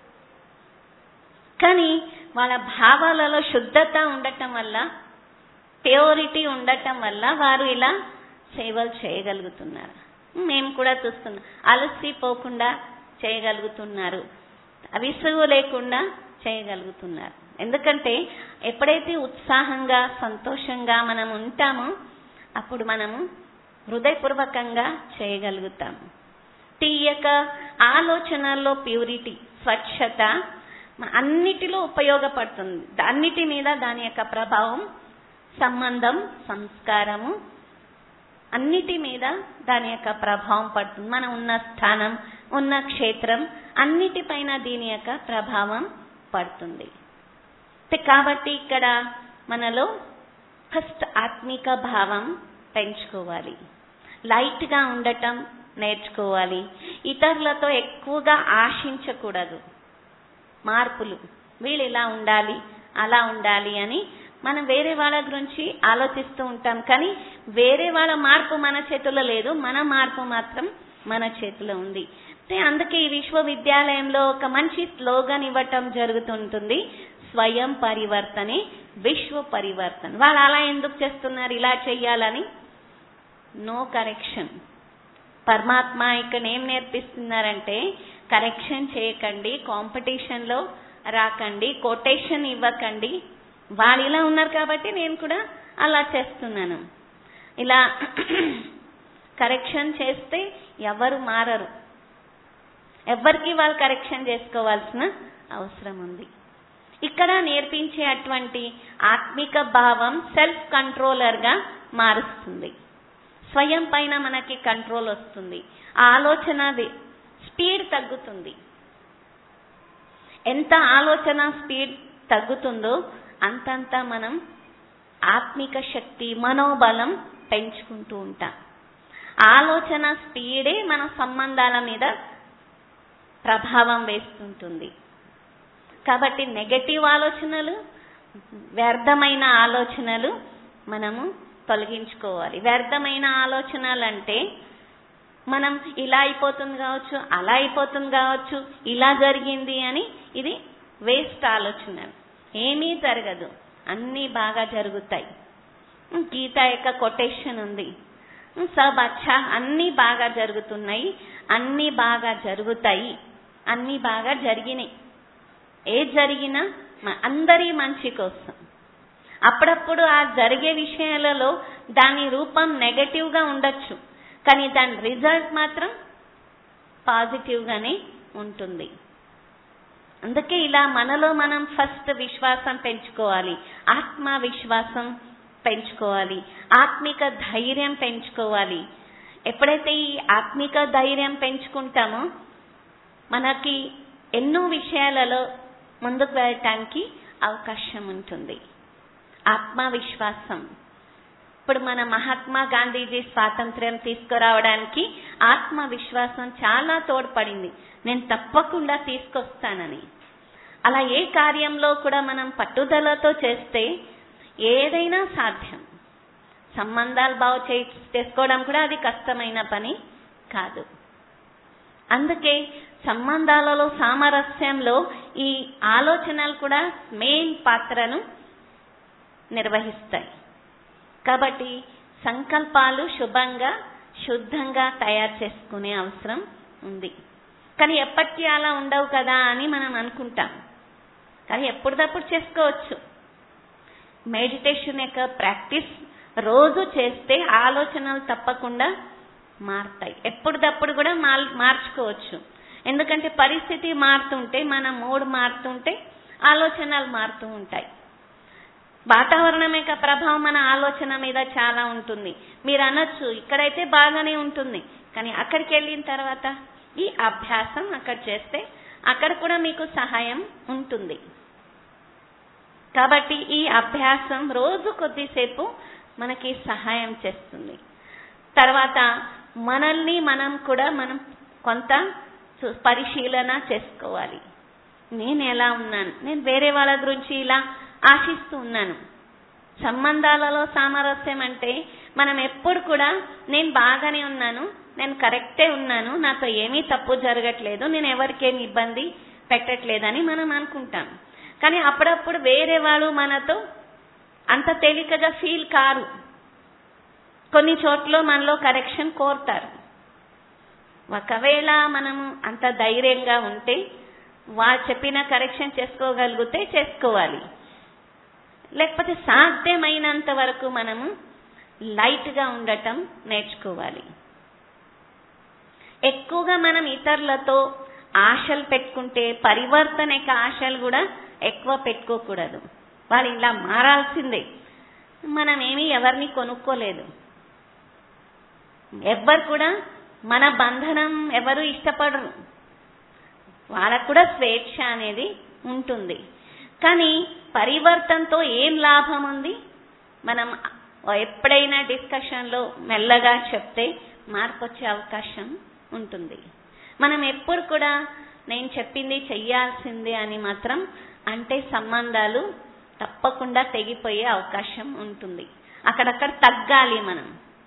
కానీ వాళ్ళ భావాలలో శుద్ధత ఉండటం వల్ల ప్యూరిటీ ఉండటం వల్ల వారు ఇలా సేవలు చేయగలుగుతున్నారు మేము కూడా చూస్తున్నాం అలసిపోకుండా చేయగలుగుతున్నారు విసుగు లేకుండా చేయగలుగుతున్నారు ఎందుకంటే ఎప్పుడైతే ఉత్సాహంగా సంతోషంగా మనం ఉంటామో అప్పుడు మనము హృదయపూర్వకంగా చేయగలుగుతాము తీయక ఆలోచనల్లో ప్యూరిటీ స్వచ్ఛత అన్నిటిలో ఉపయోగపడుతుంది అన్నిటి మీద దాని యొక్క ప్రభావం సంబంధం సంస్కారము అన్నిటి మీద దాని యొక్క ప్రభావం పడుతుంది మనం ఉన్న స్థానం ఉన్న క్షేత్రం అన్నిటిపైన దీని యొక్క ప్రభావం పడుతుంది కాబట్టి ఇక్కడ మనలో ఫస్ట్ ఆత్మిక భావం పెంచుకోవాలి లైట్గా ఉండటం నేర్చుకోవాలి ఇతరులతో ఎక్కువగా ఆశించకూడదు మార్పులు వీళ్ళు ఇలా ఉండాలి అలా ఉండాలి అని మనం వేరే వాళ్ళ గురించి ఆలోచిస్తూ ఉంటాం కానీ వేరే వాళ్ళ మార్పు మన చేతిలో లేదు మన మార్పు మాత్రం మన చేతిలో ఉంది అందుకే ఈ విశ్వవిద్యాలయంలో ఒక మంచి స్లోగన్ ఇవ్వటం జరుగుతుంటుంది స్వయం పరివర్తనే విశ్వ పరివర్తన వాళ్ళు అలా ఎందుకు చేస్తున్నారు ఇలా చెయ్యాలని నో కరెక్షన్ పరమాత్మ ఇక్కడ ఏం నేర్పిస్తున్నారంటే కరెక్షన్ చేయకండి కాంపిటీషన్లో రాకండి కొటేషన్ ఇవ్వకండి వాళ్ళు ఇలా ఉన్నారు కాబట్టి నేను కూడా అలా చేస్తున్నాను ఇలా కరెక్షన్ చేస్తే ఎవరు మారరు ఎవరికి వాళ్ళు కరెక్షన్ చేసుకోవాల్సిన అవసరం ఉంది ఇక్కడ నేర్పించే అటువంటి ఆత్మిక భావం సెల్ఫ్ కంట్రోలర్గా మారుస్తుంది స్వయం పైన మనకి కంట్రోల్ వస్తుంది ఆలోచన స్పీడ్ తగ్గుతుంది ఎంత ఆలోచన స్పీడ్ తగ్గుతుందో అంతంత మనం ఆత్మిక శక్తి మనోబలం పెంచుకుంటూ ఉంటాం ఆలోచన స్పీడే మన సంబంధాల మీద ప్రభావం వేస్తుంటుంది కాబట్టి నెగటివ్ ఆలోచనలు వ్యర్థమైన ఆలోచనలు మనము తొలగించుకోవాలి వ్యర్థమైన ఆలోచనలు అంటే మనం ఇలా అయిపోతుంది కావచ్చు అలా అయిపోతుంది కావచ్చు ఇలా జరిగింది అని ఇది వేస్ట్ ఆలోచనలు ఏమీ జరగదు అన్నీ బాగా జరుగుతాయి గీత యొక్క కొటేషన్ ఉంది సబ్ అచ్చా అన్నీ బాగా జరుగుతున్నాయి అన్నీ బాగా జరుగుతాయి అన్నీ బాగా జరిగినాయి ఏ జరిగినా అందరి మంచి కోసం అప్పుడప్పుడు ఆ జరిగే విషయాలలో దాని రూపం నెగటివ్గా ఉండొచ్చు కానీ దాని రిజల్ట్ మాత్రం పాజిటివ్గానే ఉంటుంది అందుకే ఇలా మనలో మనం ఫస్ట్ విశ్వాసం పెంచుకోవాలి ఆత్మ విశ్వాసం పెంచుకోవాలి ఆత్మిక ధైర్యం పెంచుకోవాలి ఎప్పుడైతే ఈ ఆత్మిక ధైర్యం పెంచుకుంటామో మనకి ఎన్నో విషయాలలో ముందుకు వెళ్ళటానికి అవకాశం ఉంటుంది ఆత్మవిశ్వాసం ఇప్పుడు మన మహాత్మా గాంధీజీ స్వాతంత్ర్యం తీసుకురావడానికి ఆత్మవిశ్వాసం చాలా తోడ్పడింది నేను తప్పకుండా తీసుకొస్తానని అలా ఏ కార్యంలో కూడా మనం పట్టుదలతో చేస్తే ఏదైనా సాధ్యం సంబంధాలు బాగు చే చేసుకోవడం కూడా అది కష్టమైన పని కాదు అందుకే సంబంధాలలో సామరస్యంలో ఈ ఆలోచనలు కూడా మెయిన్ పాత్రను నిర్వహిస్తాయి కాబట్టి సంకల్పాలు శుభంగా శుద్ధంగా తయారు చేసుకునే అవసరం ఉంది కానీ ఎప్పటికీ అలా ఉండవు కదా అని మనం అనుకుంటాం కానీ ఎప్పటిదప్పుడు చేసుకోవచ్చు మెడిటేషన్ యొక్క ప్రాక్టీస్ రోజు చేస్తే ఆలోచనలు తప్పకుండా మారుతాయి ఎప్పటిదప్పుడు కూడా మార్చుకోవచ్చు ఎందుకంటే పరిస్థితి మారుతుంటే మన మూడ్ మారుతుంటే ఆలోచనలు మారుతూ ఉంటాయి వాతావరణం యొక్క ప్రభావం మన ఆలోచన మీద చాలా ఉంటుంది మీరు అనొచ్చు ఇక్కడైతే బాగానే ఉంటుంది కానీ అక్కడికి వెళ్ళిన తర్వాత ఈ అభ్యాసం అక్కడ చేస్తే అక్కడ కూడా మీకు సహాయం ఉంటుంది కాబట్టి ఈ అభ్యాసం రోజు కొద్దిసేపు మనకి సహాయం చేస్తుంది తర్వాత మనల్ని మనం కూడా మనం కొంత పరిశీలన చేసుకోవాలి నేను ఎలా ఉన్నాను నేను వేరే వాళ్ళ గురించి ఇలా ఆశిస్తూ ఉన్నాను సంబంధాలలో సామరస్యం అంటే మనం ఎప్పుడు కూడా నేను బాగానే ఉన్నాను నేను కరెక్టే ఉన్నాను నాతో ఏమీ తప్పు జరగట్లేదు నేను ఎవరికేమి ఇబ్బంది పెట్టట్లేదని మనం అనుకుంటాం కానీ అప్పుడప్పుడు వేరే వాళ్ళు మనతో అంత తేలికగా ఫీల్ కారు కొన్ని చోట్ల మనలో కరెక్షన్ కోరుతారు ఒకవేళ మనము అంత ధైర్యంగా ఉంటే వాళ్ళు చెప్పిన కరెక్షన్ చేసుకోగలిగితే చేసుకోవాలి లేకపోతే సాధ్యమైనంత వరకు మనము లైట్గా ఉండటం నేర్చుకోవాలి ఎక్కువగా మనం ఇతరులతో ఆశలు పెట్టుకుంటే పరివర్తన యొక్క ఆశలు కూడా ఎక్కువ పెట్టుకోకూడదు వాళ్ళు ఇలా మారాల్సిందే మనం ఏమీ ఎవరిని కొనుక్కోలేదు ఎవ్వరు కూడా మన బంధనం ఎవరు ఇష్టపడరు వాళ్ళకు కూడా స్వేచ్ఛ అనేది ఉంటుంది కానీ పరివర్తనతో ఏం లాభం ఉంది మనం ఎప్పుడైనా డిస్కషన్లో మెల్లగా చెప్తే మార్పు వచ్చే అవకాశం ఉంటుంది మనం ఎప్పుడు కూడా నేను చెప్పింది చెయ్యాల్సిందే అని మాత్రం అంటే సంబంధాలు తప్పకుండా తెగిపోయే అవకాశం ఉంటుంది అక్కడక్కడ తగ్గాలి మనం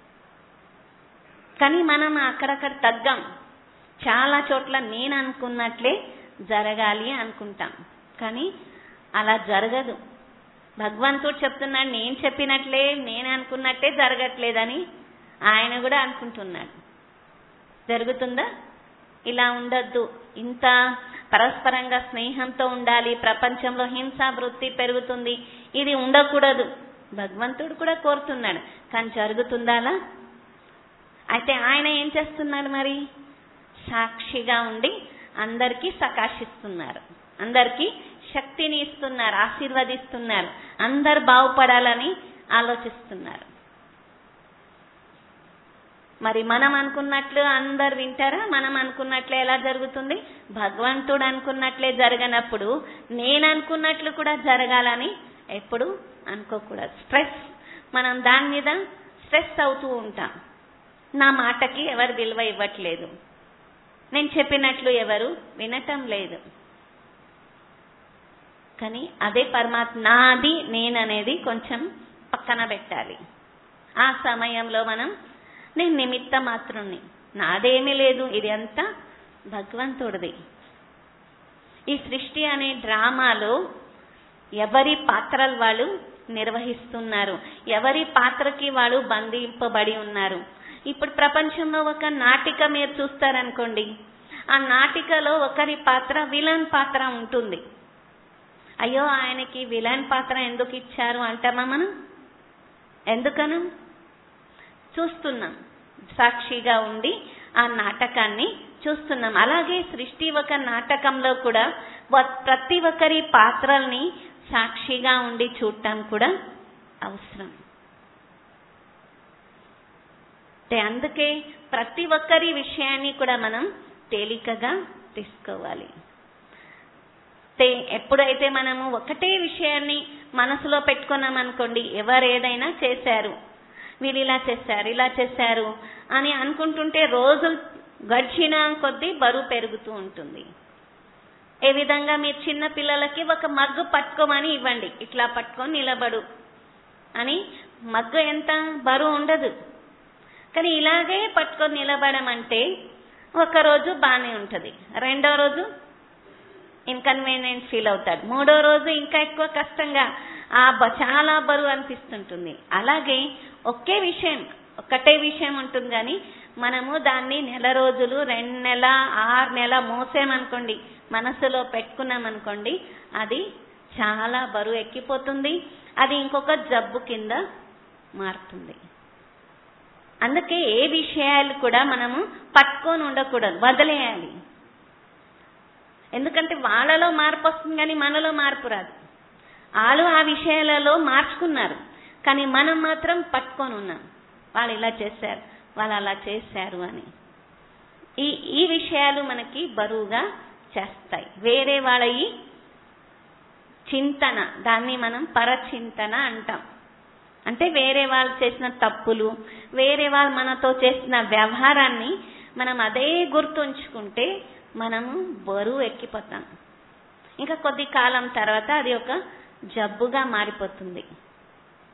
కానీ మనం అక్కడక్కడ తగ్గం చాలా చోట్ల నేను అనుకున్నట్లే జరగాలి అనుకుంటాం కానీ అలా జరగదు భగవంతుడు చెప్తున్నాడు నేను చెప్పినట్లే నేను అనుకున్నట్టే జరగట్లేదని ఆయన కూడా అనుకుంటున్నాడు జరుగుతుందా ఇలా ఉండొద్దు ఇంత పరస్పరంగా స్నేహంతో ఉండాలి ప్రపంచంలో హింసా వృత్తి పెరుగుతుంది ఇది ఉండకూడదు భగవంతుడు కూడా కోరుతున్నాడు కానీ జరుగుతుందా అలా అయితే ఆయన ఏం చేస్తున్నారు మరి సాక్షిగా ఉండి అందరికీ సకాశిస్తున్నారు అందరికీ శక్తిని ఇస్తున్నారు ఆశీర్వదిస్తున్నారు అందరు బాగుపడాలని ఆలోచిస్తున్నారు మరి మనం అనుకున్నట్లు అందరు వింటారా మనం అనుకున్నట్లే ఎలా జరుగుతుంది భగవంతుడు అనుకున్నట్లే జరగనప్పుడు నేను అనుకున్నట్లు కూడా జరగాలని ఎప్పుడు అనుకోకూడదు స్ట్రెస్ మనం దాని మీద స్ట్రెస్ అవుతూ ఉంటాం నా మాటకి ఎవరు విలువ ఇవ్వట్లేదు నేను చెప్పినట్లు ఎవరు వినటం లేదు కానీ అదే పరమాత్మ నాది నేననేది కొంచెం పక్కన పెట్టాలి ఆ సమయంలో మనం నేను నిమిత్త మాత్రుణ్ణి నాదేమీ లేదు ఇది అంతా భగవంతుడిది ఈ సృష్టి అనే డ్రామాలో ఎవరి పాత్రలు వాళ్ళు నిర్వహిస్తున్నారు ఎవరి పాత్రకి వాళ్ళు బంధింపబడి ఉన్నారు ఇప్పుడు ప్రపంచంలో ఒక నాటిక మీరు చూస్తారనుకోండి ఆ నాటికలో ఒకరి పాత్ర విలన్ పాత్ర ఉంటుంది అయ్యో ఆయనకి విలన్ పాత్ర ఎందుకు ఇచ్చారు అంటామా మనం ఎందుకను చూస్తున్నాం సాక్షిగా ఉండి ఆ నాటకాన్ని చూస్తున్నాం అలాగే సృష్టి ఒక నాటకంలో కూడా ప్రతి ఒక్కరి పాత్రల్ని సాక్షిగా ఉండి చూడటం కూడా అవసరం అందుకే ప్రతి ఒక్కరి విషయాన్ని కూడా మనం తేలికగా తీసుకోవాలి ఎప్పుడైతే మనము ఒకటే విషయాన్ని మనసులో పెట్టుకున్నాం అనుకోండి ఎవరు ఏదైనా చేశారు వీళ్ళు ఇలా చేశారు ఇలా చేశారు అని అనుకుంటుంటే రోజులు గడిచిన కొద్దీ బరువు పెరుగుతూ ఉంటుంది ఏ విధంగా మీరు చిన్న పిల్లలకి ఒక మగ్గు పట్టుకోమని ఇవ్వండి ఇట్లా పట్టుకొని నిలబడు అని మగ్గు ఎంత బరువు ఉండదు కానీ ఇలాగే పట్టుకొని నిలబడమంటే ఒక రోజు బాగానే ఉంటుంది రెండో రోజు ఇన్కన్వీనియన్స్ ఫీల్ అవుతాడు మూడో రోజు ఇంకా ఎక్కువ కష్టంగా ఆ చాలా బరువు అనిపిస్తుంటుంది అలాగే ఒకే విషయం ఒకటే విషయం ఉంటుంది కానీ మనము దాన్ని నెల రోజులు రెండు నెల ఆరు నెల మోసామనుకోండి మనసులో పెట్టుకున్నామనుకోండి అది చాలా బరువు ఎక్కిపోతుంది అది ఇంకొక జబ్బు కింద మారుతుంది అందుకే ఏ విషయాలు కూడా మనము పట్టుకొని ఉండకూడదు వదిలేయాలి ఎందుకంటే వాళ్ళలో మార్పు వస్తుంది కానీ మనలో మార్పు రాదు వాళ్ళు ఆ విషయాలలో మార్చుకున్నారు కానీ మనం మాత్రం పట్టుకొని ఉన్నాం వాళ్ళు ఇలా చేశారు వాళ్ళు అలా చేశారు అని ఈ ఈ విషయాలు మనకి బరువుగా చేస్తాయి వేరే వాళ్ళ ఈ చింతన దాన్ని మనం పరచింతన అంటాం అంటే వేరే వాళ్ళు చేసిన తప్పులు వేరే వాళ్ళు మనతో చేసిన వ్యవహారాన్ని మనం అదే గుర్తుంచుకుంటే మనము బరువు ఎక్కిపోతాం ఇంకా కొద్ది కాలం తర్వాత అది ఒక జబ్బుగా మారిపోతుంది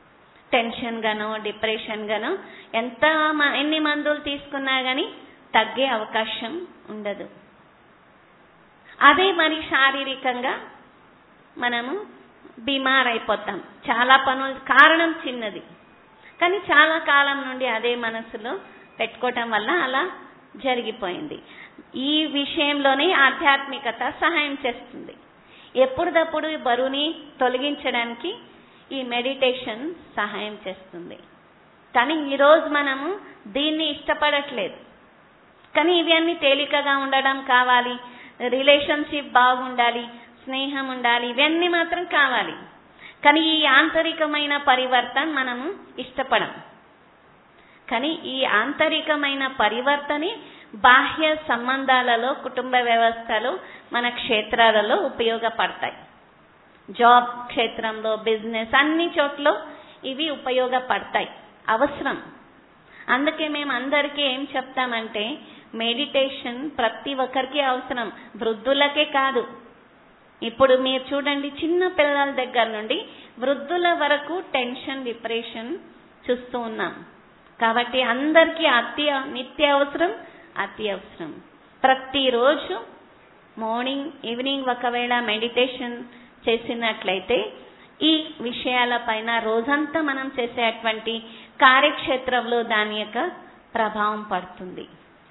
టెన్షన్ గానో డిప్రెషన్ గానో ఎంత మ- ఎన్ని మందులు తీసుకున్నా గానీ తగ్గే అవకాశం ఉండదు అదే మరి శారీరకంగా మనము బీమార్ అయిపోతాం చాలా పనులు కారణం చిన్నది కానీ చాలా కాలం నుండి అదే మనసులో పెట్టుకోవటం వల్ల అలా జరిగిపోయింది ఈ విషయంలోనే ఆధ్యాత్మికత సహాయం చేస్తుంది ఎప్పుడప్పుడు ఈ బరువుని తొలగించడానికి ఈ మెడిటేషన్ సహాయం చేస్తుంది కానీ ఈరోజు మనము దీన్ని ఇష్టపడట్లేదు కానీ ఇవన్నీ తేలికగా ఉండడం కావాలి రిలేషన్షిప్ బాగుండాలి స్నేహం ఉండాలి ఇవన్నీ మాత్రం కావాలి కానీ ఈ ఆంతరికమైన పరివర్తన మనము ఇష్టపడం కానీ ఈ ఆంతరికమైన పరివర్తనే బాహ్య సంబంధాలలో కుటుంబ వ్యవస్థలో మన క్షేత్రాలలో ఉపయోగపడతాయి జాబ్ క్షేత్రంలో బిజినెస్ అన్ని చోట్ల ఇవి ఉపయోగపడతాయి అవసరం అందుకే మేము అందరికీ ఏం చెప్తామంటే మెడిటేషన్ ప్రతి ఒక్కరికి అవసరం వృద్ధులకే కాదు ఇప్పుడు మీరు చూడండి చిన్న పిల్లల దగ్గర నుండి వృద్ధుల వరకు టెన్షన్ డిప్రెషన్ చూస్తూ ఉన్నాం కాబట్టి అందరికీ అతి నిత్య అవసరం అతి అవసరం ప్రతిరోజు మార్నింగ్ ఈవినింగ్ ఒకవేళ మెడిటేషన్ చేసినట్లయితే ఈ విషయాలపైన రోజంతా మనం చేసేటువంటి కార్యక్షేత్రంలో దాని యొక్క ప్రభావం పడుతుంది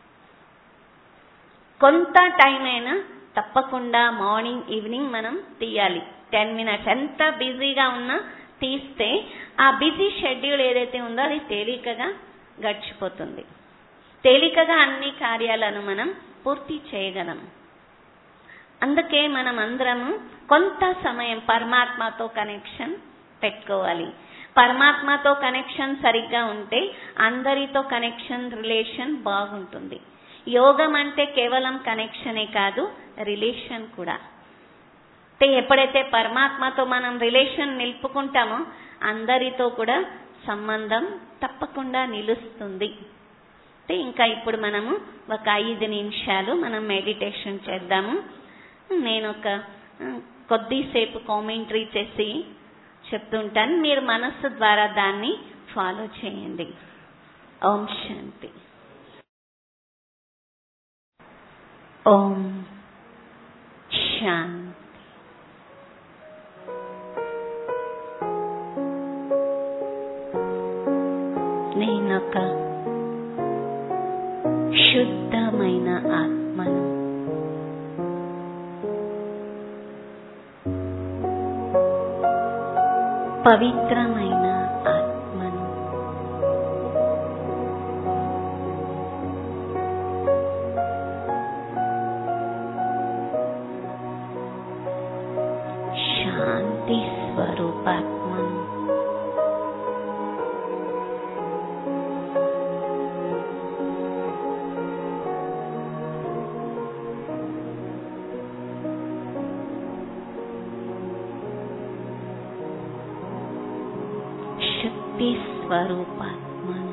కొంత టైం అయినా తప్పకుండా మార్నింగ్ ఈవినింగ్ మనం తీయాలి టెన్ మినిట్స్ ఎంత బిజీగా ఉన్నా తీస్తే ఆ బిజీ షెడ్యూల్ ఏదైతే ఉందో అది తేలికగా గడిచిపోతుంది తేలికగా అన్ని కార్యాలను మనం పూర్తి చేయగలం అందుకే మనం అందరము కొంత సమయం పరమాత్మతో కనెక్షన్ పెట్టుకోవాలి పరమాత్మతో కనెక్షన్ సరిగ్గా ఉంటే అందరితో కనెక్షన్ రిలేషన్ బాగుంటుంది యోగం అంటే కేవలం కనెక్షనే కాదు రిలేషన్ కూడా అంటే ఎప్పుడైతే పరమాత్మతో మనం రిలేషన్ నిలుపుకుంటామో అందరితో కూడా సంబంధం తప్పకుండా నిలుస్తుంది అంటే ఇంకా ఇప్పుడు మనము ఒక ఐదు నిమిషాలు మనం మెడిటేషన్ చేద్దాము నేను ఒక ఆ, కొద్దిసేపు కామెంటరీ చేసి చెప్తుంటాను మీరు మనస్సు ద్వారా దాన్ని ఫాలో చేయండి ఓం శాంతి ఓం శాంతి నేనొక శుద్ధమైన ఆత్మను పవిత్రమైన ఆత్మను శాంతి స్వరూపాత్మను శక్తి స్వరూపాత్మను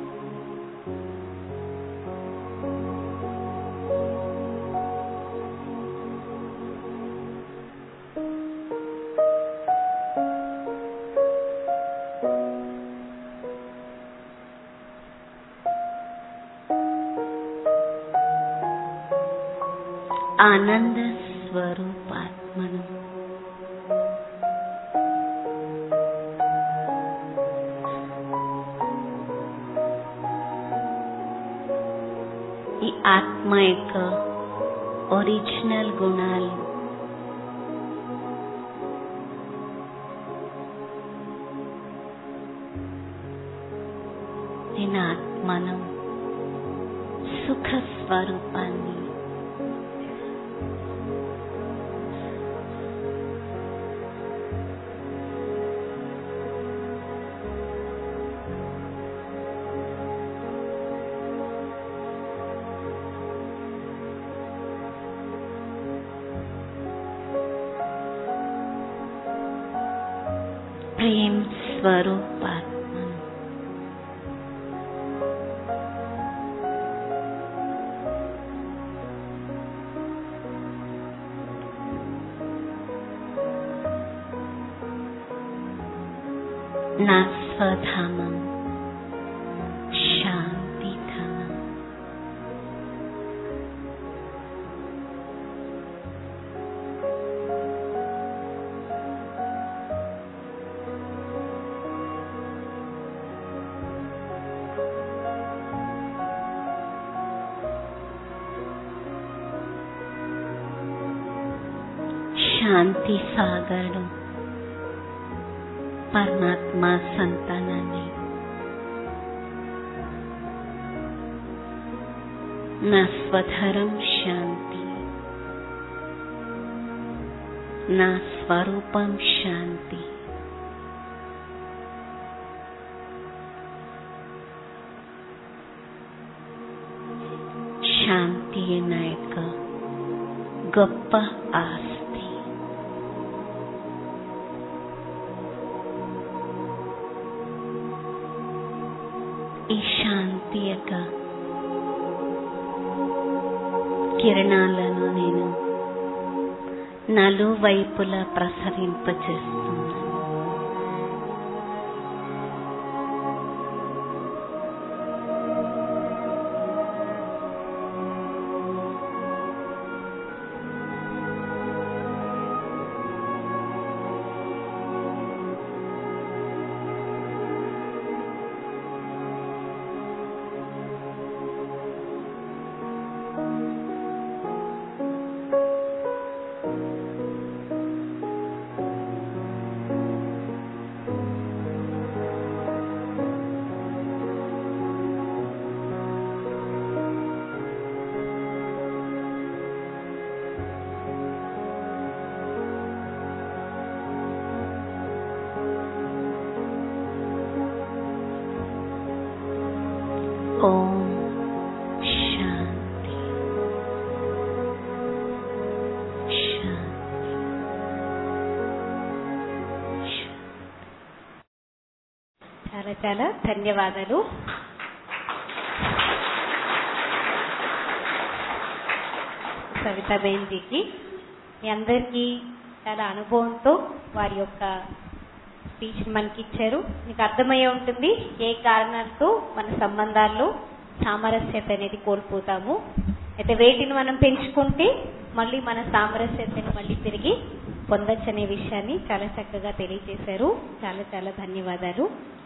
ఆనంద స్వరూపాత్మను ఈ ఆత్మ యొక్క ఒరిజినల్ గుణాలు నేను ఆత్మను సుఖ స్వరూపాన్ని ప్రేమ్ స్వరూపాత్మను నా స్వధామం శాంతిధామం శాంతి సాగరుడు పరమాత్మ సంతానాన్ని నా స్వధరం శాంతి నా స్వరూపం శాంతి శాంతి నా యొక్క గొప్ప ఆస్తి ఈ శాంతి యొక్క కిరణాలను నేను నలువైపులా ప్రసరింపచేస్తున్నాను ఓం శాంతి శాంతి చాలా చాలా ధన్యవాదాలు సవితాబేన్జీకి మీ అందరికీ చాలా అనుభవంతో వారి యొక్క స్పీచ్ మనకి ఇచ్చారు మీకు అర్థమయ్యే ఉంటుంది ఏ కారణాలతో మన సంబంధాల్లో సామరస్యత అనేది కోల్పోతాము అయితే వేటిని మనం పెంచుకుంటే మళ్ళీ మన సామరస్యతని మళ్ళీ తిరిగి పొందొచ్చనే విషయాన్ని చాలా చక్కగా తెలియజేశారు చాలా చాలా ధన్యవాదాలు